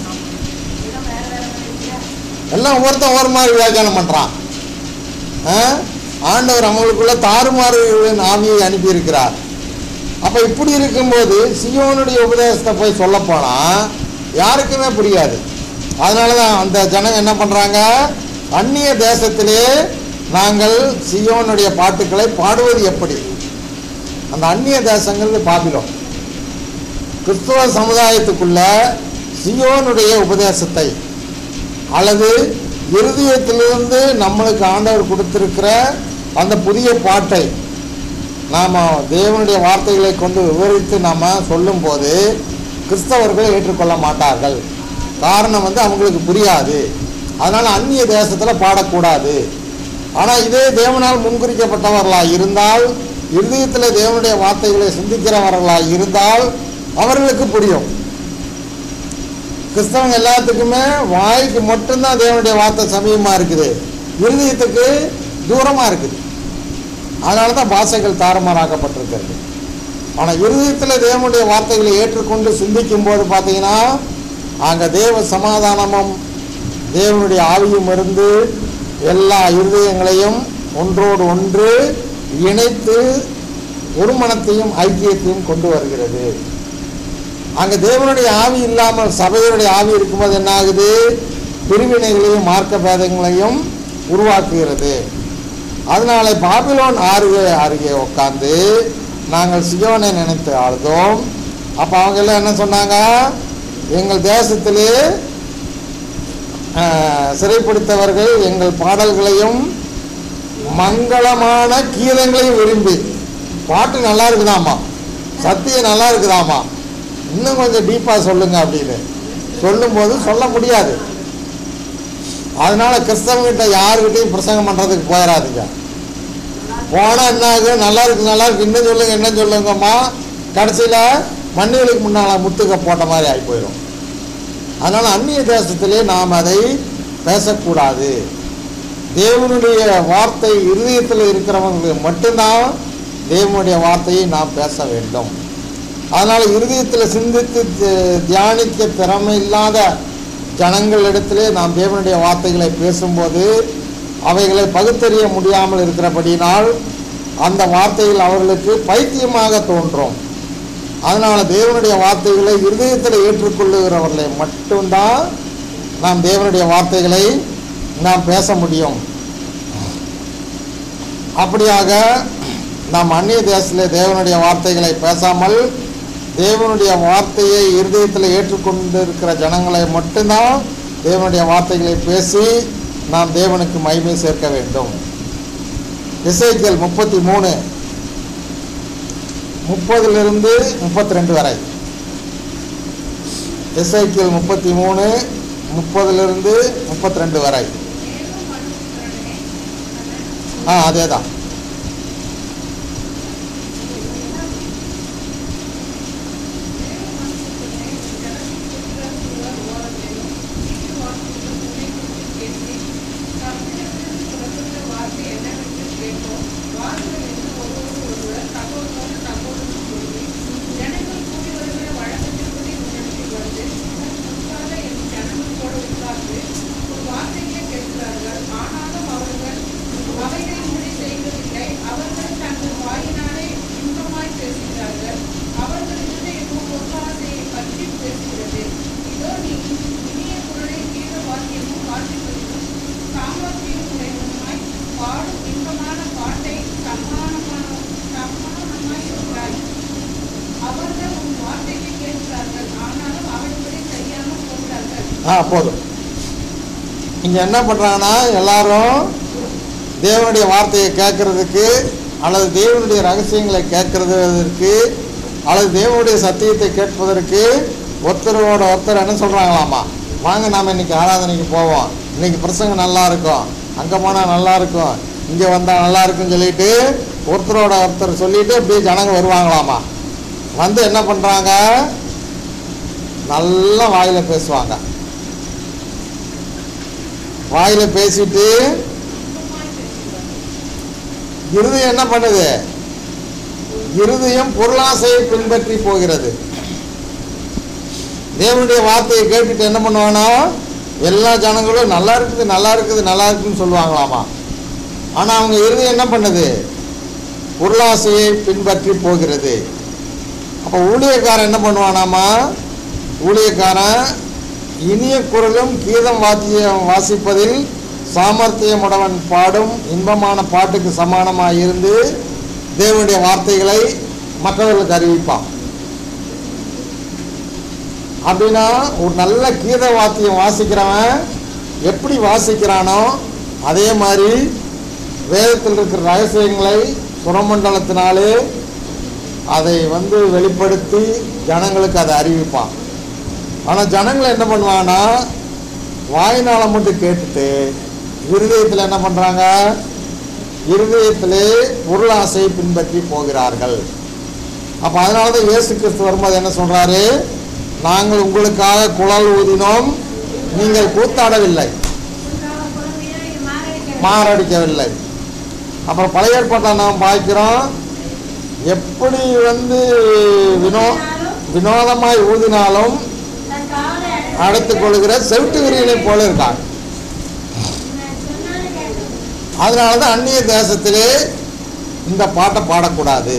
A: எல்லாம் ஒவ்வொருத்தன் ஒரு மாதிரி வியாக்கியானம் பண்ணுறான் ஆண்டவர் அவங்களுக்குள்ள தாறுமாறுகளின் ஆவியை அனுப்பியிருக்கிறார் அப்போ இப்படி இருக்கும்போது சியோனுடைய உபதேசத்தை போய் சொல்ல போனால் யாருக்குமே புரியாது அதனால தான் அந்த ஜனங்க என்ன பண்ணுறாங்க அந்நிய தேசத்திலே நாங்கள் சியோனுடைய பாட்டுக்களை பாடுவது எப்படி அந்த அந்நிய தேசங்கிறது பாபிலோன் கிறிஸ்துவ சமுதாயத்துக்குள்ள சியோனுடைய உபதேசத்தை அல்லது இருதயத்திலிருந்து நம்மளுக்கு ஆண்டவர் கொடுத்திருக்கிற அந்த புதிய பாட்டை நாம் தேவனுடைய வார்த்தைகளை கொண்டு விவரித்து நாம் சொல்லும்போது கிறிஸ்தவர்கள் ஏற்றுக்கொள்ள மாட்டார்கள் காரணம் வந்து அவங்களுக்கு புரியாது அதனால் அந்நிய தேசத்தில் பாடக்கூடாது ஆனால் இதே தேவனால் முன்குறிக்கப்பட்டவர்களாக இருந்தால் இருதயத்தில் தேவனுடைய வார்த்தைகளை சிந்திக்கிறவர்களாக இருந்தால் அவர்களுக்கு புரியும் கிறிஸ்தவங்க எல்லாத்துக்குமே வாய்க்கு மட்டும்தான் தேவனுடைய வார்த்தை சமீபமாக இருக்குது இருதயத்துக்கு தூரமாக இருக்குது அதனால தான் பாஷைகள் தாறுமாறாக்கப்பட்டிருக்கிறது ஆனால் இருதயத்தில் தேவனுடைய வார்த்தைகளை ஏற்றுக்கொண்டு சிந்திக்கும் போது பார்த்தீங்கன்னா அங்கே தேவ சமாதானமும் தேவனுடைய ஆவியும் இருந்து எல்லா இருதயங்களையும் ஒன்றோடு ஒன்று இணைத்து ஒரு மனத்தையும் ஐக்கியத்தையும் கொண்டு வருகிறது அங்கே தேவனுடைய ஆவி இல்லாமல் சபையினுடைய ஆவி இருக்கும்போது என்ன ஆகுது பிரிவினைகளையும் மார்க்க பேதங்களையும் உருவாக்குகிறது அதனால பாபிலோன் அருகே அருகே உட்காந்து நாங்கள் சியோனை நினைத்து ஆளுதோம் அப்போ அவங்க எல்லாம் என்ன சொன்னாங்க எங்கள் தேசத்திலே ஆஹ், சிறைப்பிடித்தவர்கள் எங்கள் பாடல்களையும் மங்களமான கீதங்களையும் விரும்பி பாட்டு நல்லா இருக்குதாமா சத்தியம் நல்லா இருக்குதாமா இன்னும் கொஞ்சம் டீப்பாக சொல்லுங்க அப்படின்னு சொல்லும்போது சொல்ல முடியாது அதனால கிறிஸ்தவங்கிட்ட யாருக்கிட்டையும் பிரசங்கம் பண்ணுறதுக்கு போயிடாதீங்க போனால் என்ன ஆகும் நல்லா இருக்கு நல்லா இருக்கு இன்னும் சொல்லுங்க என்ன சொல்லுங்கம்மா கடைசியில் மண்ணுகளுக்கு முன்னால் முத்துக்க போட்ட மாதிரி ஆகி போயிடும் அதனால் அந்நிய தேசத்திலே நாம் அதை பேசக்கூடாது தேவனுடைய வார்த்தை இருதயத்தில் இருக்கிறவங்களுக்கு மட்டும்தான் தேவனுடைய வார்த்தையை நாம் பேச வேண்டும் அதனால் இருதயத்தில் சிந்தித்து தி- தியானிக்க திறமை இல்லாத ஜனங்களிடத்திலே நாம் தேவனுடைய வார்த்தைகளை பேசும்போது அவைகளை பகுத்தறிய முடியாமல் இருக்கிறபடியினால் அந்த வார்த்தைகள் அவர்களுக்கு பைத்தியமாக தோன்றும் அதனால் தேவனுடைய வார்த்தைகளை இருதயத்தில் ஏற்றுக்கொள்ளுகிறவர்களை மட்டும்தான் நாம் தேவனுடைய வார்த்தைகளை நாம் பேச முடியும் அப்படியாக நாம் அந்நிய தேசத்தில் தேவனுடைய வார்த்தைகளை பேசாமல் தேவனுடைய வார்த்தையை இருதயத்தில் ஏற்றுக்கொண்டிருக்கிற ஜனங்களை மட்டும்தான் தேவனுடைய வார்த்தைகளை பேசி நாம் தேவனுக்கு மகிமை சேர்க்க வேண்டும் இசைக்கல் முப்பத்தி மூணு முப்பதிலிருந்து முப்பத்தி ரெண்டு வரை இசைக்கல் முப்பத்தி மூணு முப்பதிலிருந்து முப்பத்தி ரெண்டு வரை
C: மேலும் மனுபுத்திரனே,
A: ஆ அதே தான்
C: அவைகளை மொழி செய்து
A: ஆ போதும் இங்கே என்ன பண்ணுறாங்கன்னா எல்லாரும் தேவனுடைய வார்த்தையை கேட்கறதுக்கு அல்லது தேவனுடைய ரகசியங்களை கேட்கறதுக்கு அல்லது தேவனுடைய சத்தியத்தை கேட்பதற்கு ஒருத்தரோட ஒருத்தர் என்ன சொல்கிறாங்களாமா வாங்க நாம் இன்னைக்கு ஆராதனைக்கு போவோம் இன்னைக்கு பிரசங்கம் நல்லா இருக்கும் அங்கே போனால் நல்லா இருக்கும் இங்கே வந்தால் நல்லா இருக்கும்னு சொல்லிட்டு ஒருத்தரோட ஒருத்தர் சொல்லிட்டு அப்படியே ஜனங்க வருவாங்களாமா வந்து என்ன பண்ணுறாங்க நல்லா வாயில் பேசுவாங்க வாயில் பேசிட்டு இருதயம் என்ன பண்ணுது இருதயம் பொருளாசையை பின்பற்றி போகிறது தேவனுடைய வார்த்தையை கேட்டுட்டு என்ன பண்ணுவானா எல்லா ஜனங்களும் நல்லா இருக்குது நல்லா இருக்குது நல்லா இருக்குன்னு சொல்லுவாங்களாமா ஆனால் அவங்க இருதயம் என்ன பண்ணுது பொருளாசையை பின்பற்றி போகிறது அப்போ ஊழியக்காரன் என்ன பண்ணுவானாமா ஊழியக்காரன் இனிய குரலும் கீதம் வாத்தியம் வாசிப்பதில் சாமர்த்தியமுடவன் பாடும் இன்பமான பாட்டுக்கு சமானமாக இருந்து தேவனுடைய வார்த்தைகளை மற்றவர்களுக்கு அறிவிப்பான் அப்படின்னா ஒரு நல்ல கீத வாத்தியம் வாசிக்கிறவன் எப்படி வாசிக்கிறானோ அதே மாதிரி வேதத்தில் இருக்கிற ரகசியங்களை சுரமண்டலத்தினாலே அதை வந்து வெளிப்படுத்தி ஜனங்களுக்கு அதை அறிவிப்பான் ஆனால் ஜனங்கள் என்ன பண்ணுவாங்கன்னா வாயினால மட்டும் கேட்டுட்டு இருதயத்தில் என்ன பண்ணுறாங்க இருதயத்திலே பொருளாசை பின்பற்றி போகிறார்கள் அப்போ அதனால தான் இயேசு கிறிஸ்து வரும்போது என்ன சொல்கிறாரு நாங்கள் உங்களுக்காக குழல் ஊதினோம் நீங்கள் கூத்தாடவில்லை
E: உங்களுக்காக புலம்பினோம், இது மாரடிக்க
A: மாரடிக்கவில்லை அப்புறம் பழைய ஏற்பாட்டை நாம் பார்க்கிறோம் எப்படி வந்து வினோ வினோதமாய் ஊதினாலும்
E: தன் காலை
A: அடைத்துக் கொள்கிற செவிட்டு விரியனை போல இருக்காங்க
E: நான் சொன்னாலும் கேட்கணும்.
A: அதனால தான் அந்நிய தேசத்திலே இந்த பாட்டை பாடக்கூடாது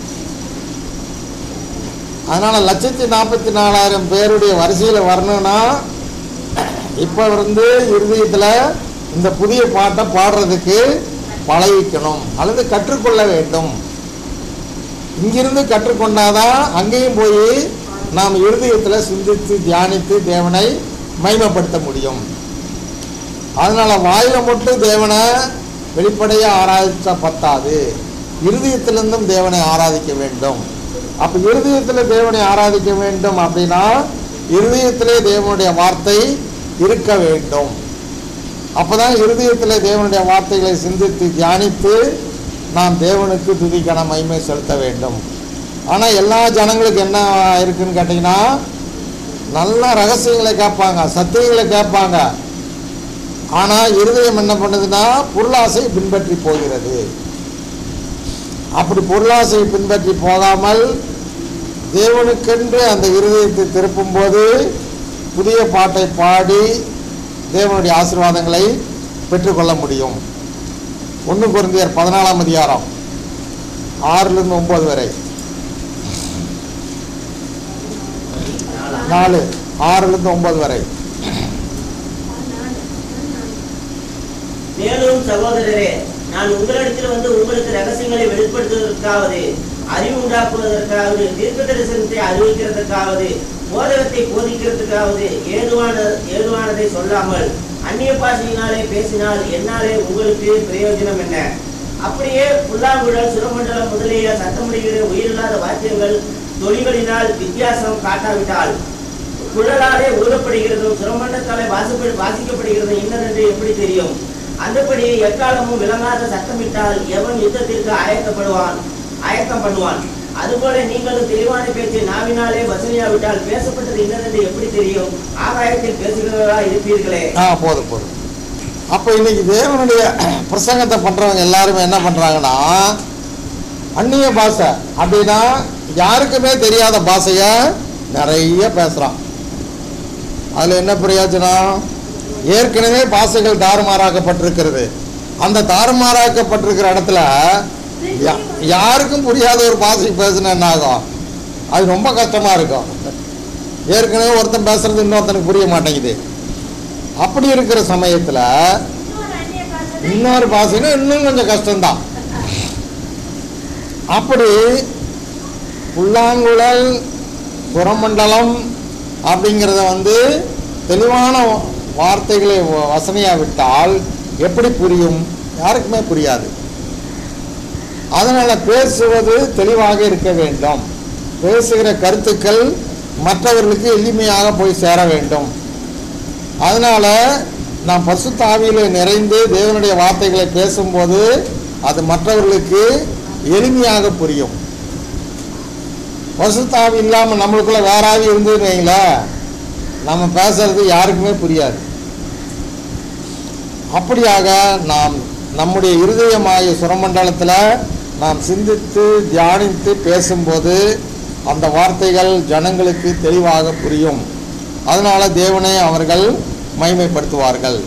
A: அதனால் லட்சத்தி நாற்பத்தி நாலாயிரம் பேருடைய வரிசையில் வரணும்னா இப்போ வந்து இருதயத்தில் இந்த புதிய பாட்டை பாடுறதுக்கு பழகிக்கணும் அல்லது கற்றுக்கொள்ள வேண்டும் இங்கிருந்து கற்றுக்கொண்டாதான் அங்கேயும் போய் நாம் இருதயத்தில் சிந்தித்து தியானித்து தேவனை மைமைப்படுத்த முடியும் அதனால வாயில மட்டும் தேவனை வெளிப்படையாக ஆராதிச்சா பத்தாது இருதயத்திலிருந்தும் தேவனை ஆராதிக்க வேண்டும் அப்போ இருதயத்தில் தேவனை ஆராதிக்க வேண்டும் அப்படின்னா இருதயத்திலே தேவனுடைய வார்த்தை இருக்க வேண்டும் அப்பதான் இருதயத்தில் தேவனுடைய வார்த்தைகளை சிந்தித்து தியானித்து நாம் தேவனுக்கு துதிக்கான மகிமை செலுத்த வேண்டும் ஆனால் எல்லா ஜனங்களுக்கு என்ன இருக்குன்னு கேட்டிங்கன்னா நல்ல ரகசியங்களை கேட்பாங்க சத்தியங்களை கேட்பாங்க ஆனால் இருதயம் என்ன பண்ணுதுன்னா பொருளாசை பின்பற்றி போகிறது அப்படி பொருளாசை பின்பற்றி போகாமல் தேவனுக்கென்று அந்த இருதயத்தை திருப்பும்போது புதிய பாட்டை பாடி தேவனுடைய ஆசீர்வாதங்களை பெற்றுக்கொள்ள முடியும் ஒன்று குருந்தியர் பதினாலாம் அதிகாரம் ஆறிலிருந்து ஒன்பது வரை நாலு ஆறிலிருந்து ஒன்பது வரை
D: மேலும் சகோதரரே நான் உங்களிடத்தில் வந்து உங்களுக்கு ரகசியங்களை வெளிப்படுத்துவதற்காவது அறிவு உண்டாக்குவதற்காவது தீர்க்க தரிசனத்தை அறிவிக்கிறதுக்காவது போதகத்தை போதிக்கிறதுக்காவது ஏதுவான ஏதுவானதை சொல்லாமல் அந்நிய பாஷையினாலே பேசினால் என்னாலே உங்களுக்கு பிரயோஜனம் என்ன அப்படியே புல்லாங்குழல் சுரமண்டலம் முதலிய சத்தமுடிகிற உயிரில்லாத வாத்தியங்கள் தொழில்களினால் வித்தியாசம் காட்டாவிட்டால் குழலாலே ஊதப்படுகிறதும் சுரமண்டத்தாலே வாசிப்ப வாசிக்கப்படுகிறதும் இன்னதென்று எப்படி தெரியும் அந்தபடி எக்காலமும் விளங்காத சத்தமிட்டால் எவன் யுத்தத்திற்கு ஆயத்தப்படுவான் ஆயத்தம் பண்ணுவான் அதுபோல நீங்களும் தெளிவான பேச்சு நாவினாலே வசனியாவிட்டால் பேசப்பட்டது இன்னதென்று எப்படி தெரியும் ஆகாயத்தில் பேசுகிறவர்களா இருப்பீர்களே
A: ஆ போதும் போதும் அப்போ இன்னைக்கு தேவனுடைய பிரசங்கத்தை பண்ணுறவங்க எல்லாருமே என்ன பண்ணுறாங்கன்னா அந்நிய பாஷை அப்படின்னா யாருக்குமே தெரியாத பாஷையை நிறைய பேசுகிறான் அதில் என்ன பிரயோஜனம் ஏற்கனவே பாஷைகள் தாறுமாறாக்கப்பட்டிருக்கிறது அந்த தாறுமாறாக்கப்பட்டிருக்கிற இடத்துல யா- யாருக்கும் புரியாத ஒரு பாஷை பேசுனா என்ன ஆகும் அது ரொம்ப கஷ்டமாக இருக்கும் ஏற்கனவே ஒருத்தன் பேசுறது இன்னொருத்தனுக்கு புரிய மாட்டேங்குது அப்படி இருக்கிற சமயத்தில்
E: இன்னொரு அந்நிய பாஷை
A: இன்னொரு பாஷைன்னா இன்னும் கொஞ்சம் கஷ்டம்தான் அப்படி புல்லாங்குழல் புறமண்டலம் அப்படிங்கிறத வந்து தெளிவான வார்த்தைகளை வ- வசனையாவிட்டால் எப்படி புரியும் யாருக்குமே புரியாது அதனால் பேசுவது தெளிவாக இருக்க வேண்டும் பேசுகிற கருத்துக்கள் மற்றவர்களுக்கு எளிமையாக போய் சேர வேண்டும் அதனால் நாம் பசுத்த ஆவியில் நிறைந்து தேவனுடைய வார்த்தைகளை பேசும்போது அது மற்றவர்களுக்கு எளிமையாக புரியும் பசுத்தாவி இல்லாமல் நம்மளுக்குள்ள வேற ஆவி இருந்ததுன்னு வைங்களேன் நம்ம பேசுறது யாருக்குமே புரியாது அப்படியாக நாம் நம்முடைய இருதயமாகிய சுரமண்டலத்தில் நாம் சிந்தித்து தியானித்து பேசும்போது அந்த வார்த்தைகள் ஜனங்களுக்கு தெளிவாக புரியும் அதனால தேவனை அவர்கள் மைமைப்படுத்துவார்கள்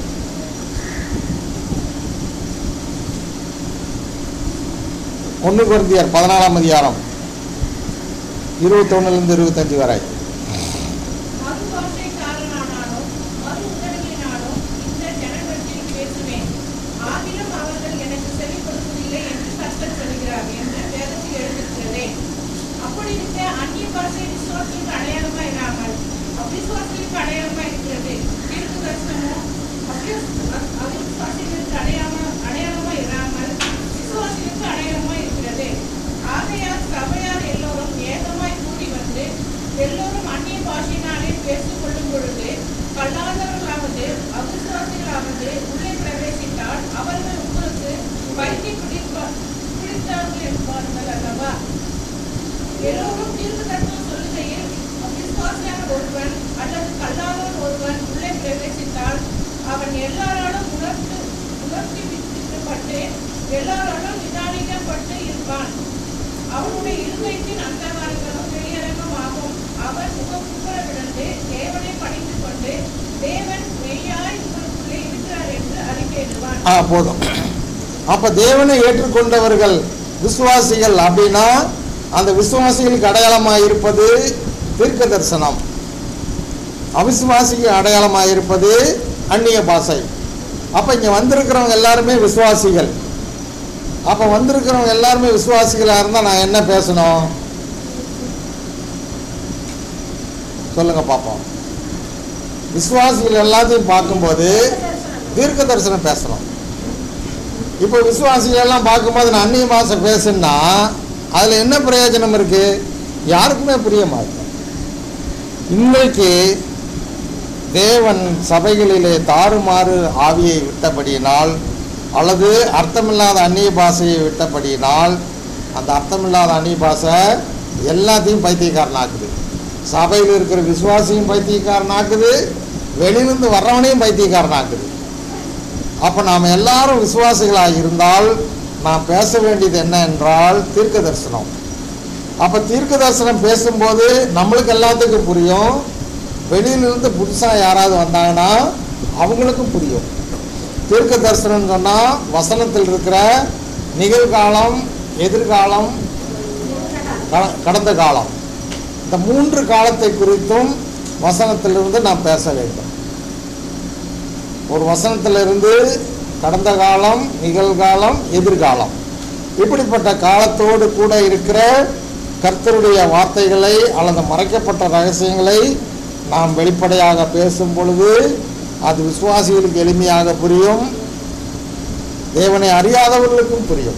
A: ஒன்று குருந்தியர் பதினாலாம் அதிகாரம் இருபத்தொன்னுலேருந்து இருபத்தஞ்சு வரை
C: மறு வார்த்தைக்காரனானாலும், மறு உதடுகளினாலும் இந்த ஜனங்களிடத்தில் பேசுவேன். ஆகிலும் அவர்கள் எனக்கு செவிக் கொடுப்பதில்லை என்று கர்த்தர் சொல்கிறார் என்று வேதத்தில் எழுதியிருக்கிறதே. அப்படியிருக்க அந்நிய பாஷை விசுவாசத்துக்கு அடையாளமாய் இராமல், அவிசுவாசத்துக்கு அடையாளமாய் இருக்கிறது. தீர்க்க தரிசனமோ அவிசுவா- அவிசுவாசிகளுக்கு அடையாளமா- அடையாளமாய் இராமல், விசுவாசிகளுக்கு அடையாளமாய் இருக்கிறது. ஆகையால் சபையார் எல்லோரும் ஏகமாய் கூடி வந்து எல்லோரும் அந்நிய பாஷையினாலே பேசிக் கொள்ளும் பொழுது கல்லாதவர்களாவது அவிசுவாசிகளாவது உள்ளே பிரவேசித்தால் அவர்கள் உங்களுக்கு பைத்தி பிடிப்ப- பிடித்தார்கள் என்பார்கள் அல்லவா எல்லோரும் தீர்க்க தரிசனம் சொல்லுகையில் அவிசுவாசியான ஒருவன் அல்லது கல்லாதவன் ஒருவன் உள்ளே பிரவேசித்தால் அவன் எல்லாராலும் உணர்த்து உணர்த்தி விதிக்கப்பட்டு எல்லாராலும் நிதானிக்கப்பட்டு இருப்பான் அவனுடைய இருதயத்தின் அந்தகாரங்களும் வெளியரங்கமாகும் அவன் முகப்புற விழுந்து தேவனை பணிந்து கொண்டு தேவன் மெய்யாய் உங்களுக்குள்ளே இருக்கிறார் என்று அறிக்கையிடுவான்
A: ஆ போதும் அப்போ தேவனை ஏற்றுக்கொண்டவர்கள் விசுவாசிகள் அப்படின்னா அந்த விசுவாசிகளுக்கு அடையாளமாக இருப்பது தீர்க்க தரிசனம் அவிசுவாசிக்கு அடையாளமாக இருப்பது அந்நிய பாஷை அப்போ இங்கே வந்திருக்கிறவங்க எல்லாருமே விசுவாசிகள் அப்போ வந்திருக்கிறவங்க எல்லாருமே விசுவாசிகளாக இருந்தால் நான் என்ன பேசணும் சொல்லுங்க பார்ப்போம் விசுவாசிகள் எல்லாத்தையும் பார்க்கும்போது தீர்க்க தரிசனம் பேசணும் இப்போ விசுவாசிகள் எல்லாம் பார்க்கும்போது நான் அந்நிய பாஷை பேசுனா அதில் என்ன பிரயோஜனம் இருக்கு யாருக்குமே புரிய மாட்டேன் இன்றைக்கு தேவன் சபைகளிலே தாறுமாறு ஆவியை விட்டபடியினால் அல்லது அர்த்தமில்லாத அந்நிய பாஷையை விட்டபடியினால் அந்த அர்த்தமில்லாத அந்நிய பாஷை எல்லாத்தையும் பைத்தியக்காரனாக்குது சபையில் இருக்கிற விசுவாசியும் பைத்தியக்காரனாக்குது வெளியிலிருந்து வர்றவனையும் பைத்தியக்காரனாக்குது அப்போ நாம் எல்லாரும் விசுவாசிகளாக இருந்தால் நாம் பேச வேண்டியது என்ன என்றால் தீர்க்க தரிசனம் அப்போ தீர்க்க தரிசனம் பேசும்போது நம்மளுக்கு எல்லாத்துக்கும் புரியும் வெளியிலிருந்து புதுசாக யாராவது வந்தாங்கன்னா அவங்களுக்கும் புரியும் தீர்க்க தரிசனம் சொன்னால் வசனத்தில் இருக்கிற நிகழ்காலம் எதிர்காலம் க- கடந்த காலம் இந்த மூன்று காலத்தை குறித்தும் வசனத்திலிருந்து நாம் பேச வேண்டும் ஒரு வசனத்திலிருந்து கடந்த காலம் நிகழ்காலம் எதிர்காலம் இப்படிப்பட்ட காலத்தோடு கூட இருக்கிற கர்த்தருடைய வார்த்தைகளை அல்லது மறைக்கப்பட்ட ரகசியங்களை நாம் வெளிப்படையாக பேசும் பொழுது அது விசுவாசிகளுக்கு எளிமையாக புரியும் தேவனை அறியாதவர்களுக்கும் புரியும்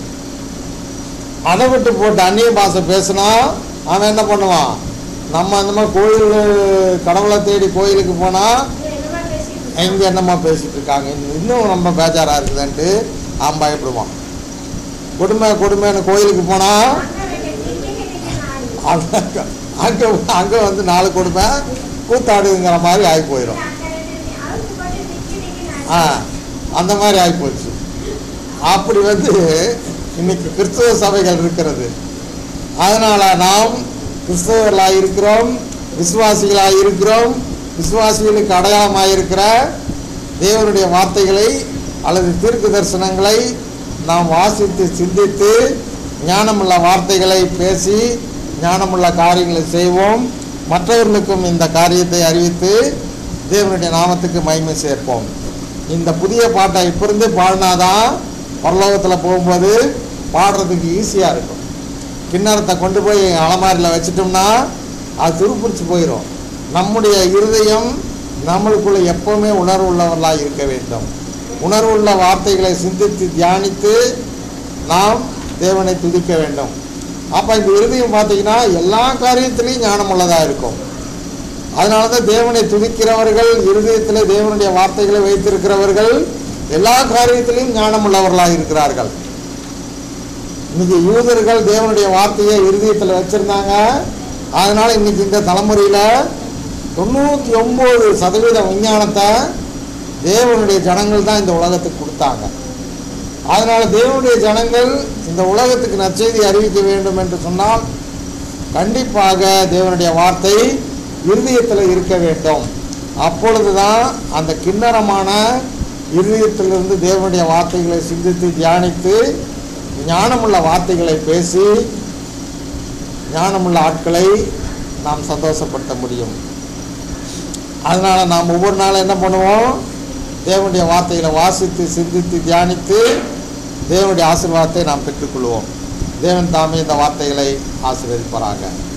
A: அதை விட்டு போட்டு அந்நிய பாஷை பேசினா அவன் என்ன பண்ணுவான் நம்ம அந்த மாதிரி கோயில் கடவுளை தேடி கோயிலுக்கு போனால்
E: என்னமா பேசிட்டு
A: எங்கே என்னம்மா பேசிட்டு இருக்காங்க இன்னும் இன்னும் ரொம்ப பேஜாராக இருக்குதுன்ட்டு அவன் பயப்படுவான் கொடுமை கொடுமைன்னு கோயிலுக்கு போனால்
E: அண்ணன் வைக்க திங்க திங்க நாடு
A: அங்கே அங்கே அங்கே வந்து நாலு கொடுமை கூத்தாடுங்கிற மாதிரி ஆகி போயிடும்
E: அங்க ரெண்டு அவுத்து போட்டு திக்கி திக்கி
A: ஆ
E: நாடு
A: அந்த மாதிரி ஆகிப்போச்சு அப்படி வந்து இன்னைக்கு கிறிஸ்தவ சபைகள் இருக்கிறது அதனால் நாம் கிறிஸ்தவர்களாக இருக்கிறோம் விசுவாசிகளாக இருக்கிறோம் விசுவாசிகளுக்கு அடையாளமாக இருக்கிற தேவனுடைய வார்த்தைகளை அல்லது தீர்க்க தரிசனங்களை நாம் வாசித்து சிந்தித்து ஞானமுள்ள வார்த்தைகளை பேசி ஞானமுள்ள காரியங்களை செய்வோம் மற்றவர்களுக்கும் இந்த காரியத்தை அறிவித்து தேவனுடைய நாமத்துக்கு மகிமை சேர்ப்போம் இந்த புதிய பாட்டை இப்போ இருந்து பாடினாதான் பரலோகத்தில் போகும்போது பாடுறதுக்கு ஈஸியாக இருக்கும் கிண்ணறத்தை கொண்டு போய் அலமாரியில் வச்சிட்டோம்னா அது துருப்பிடிச்சு போயிடும் நம்முடைய இருதயம் நம்மளுக்குள்ள எப்பவுமே உணர்வு உள்ளவர்களாக இருக்க வேண்டும் உணர்வுள்ள வார்த்தைகளை சிந்தித்து தியானித்து நாம் தேவனை துதிக்க வேண்டும் அப்போ இந்த இருதயம் பார்த்தீங்கன்னா எல்லா காரியத்திலையும் ஞானம் உள்ளதாக இருக்கும் அதனால தான் தேவனை துதிக்கிறவர்கள் இருதயத்தில் தேவனுடைய வார்த்தைகளை வைத்திருக்கிறவர்கள் எல்லா காரியத்திலையும் ஞானம் உள்ளவர்களாக இருக்கிறார்கள் இன்னைக்கு யூதர்கள் தேவனுடைய வார்த்தையை இருதயத்தில் வச்சிருந்தாங்க அதனால இன்னைக்கு இந்த தலைமுறையில் தொண்ணூற்றி ஒம்பது சதவீத விஞ்ஞானத்தை தேவனுடைய ஜனங்கள் தான் இந்த உலகத்துக்கு கொடுத்தாங்க அதனால தேவனுடைய ஜனங்கள் இந்த உலகத்துக்கு நற்செய்தி அறிவிக்க வேண்டும் என்று சொன்னால் கண்டிப்பாக தேவனுடைய வார்த்தை இருதயத்தில் இருக்க வேண்டும் அப்பொழுதுதான் அந்த கிண்ணறமான இருதயத்திலிருந்து தேவனுடைய வார்த்தைகளை சிந்தித்து தியானித்து ஞானமுள்ள வார்த்தைகளை பேசி ஞானமுள்ள ஆட்களை நாம் சந்தோஷப்படுத்த முடியும் அதனால் நாம் ஒவ்வொரு நாளும் என்ன பண்ணுவோம் தேவனுடைய வார்த்தைகளை வாசித்து சிந்தித்து தியானித்து தேவனுடைய ஆசீர்வாதத்தை நாம் பெற்றுக்கொள்வோம் தேவன் தாமே இந்த வார்த்தைகளை ஆசீர்வதிப்பாராக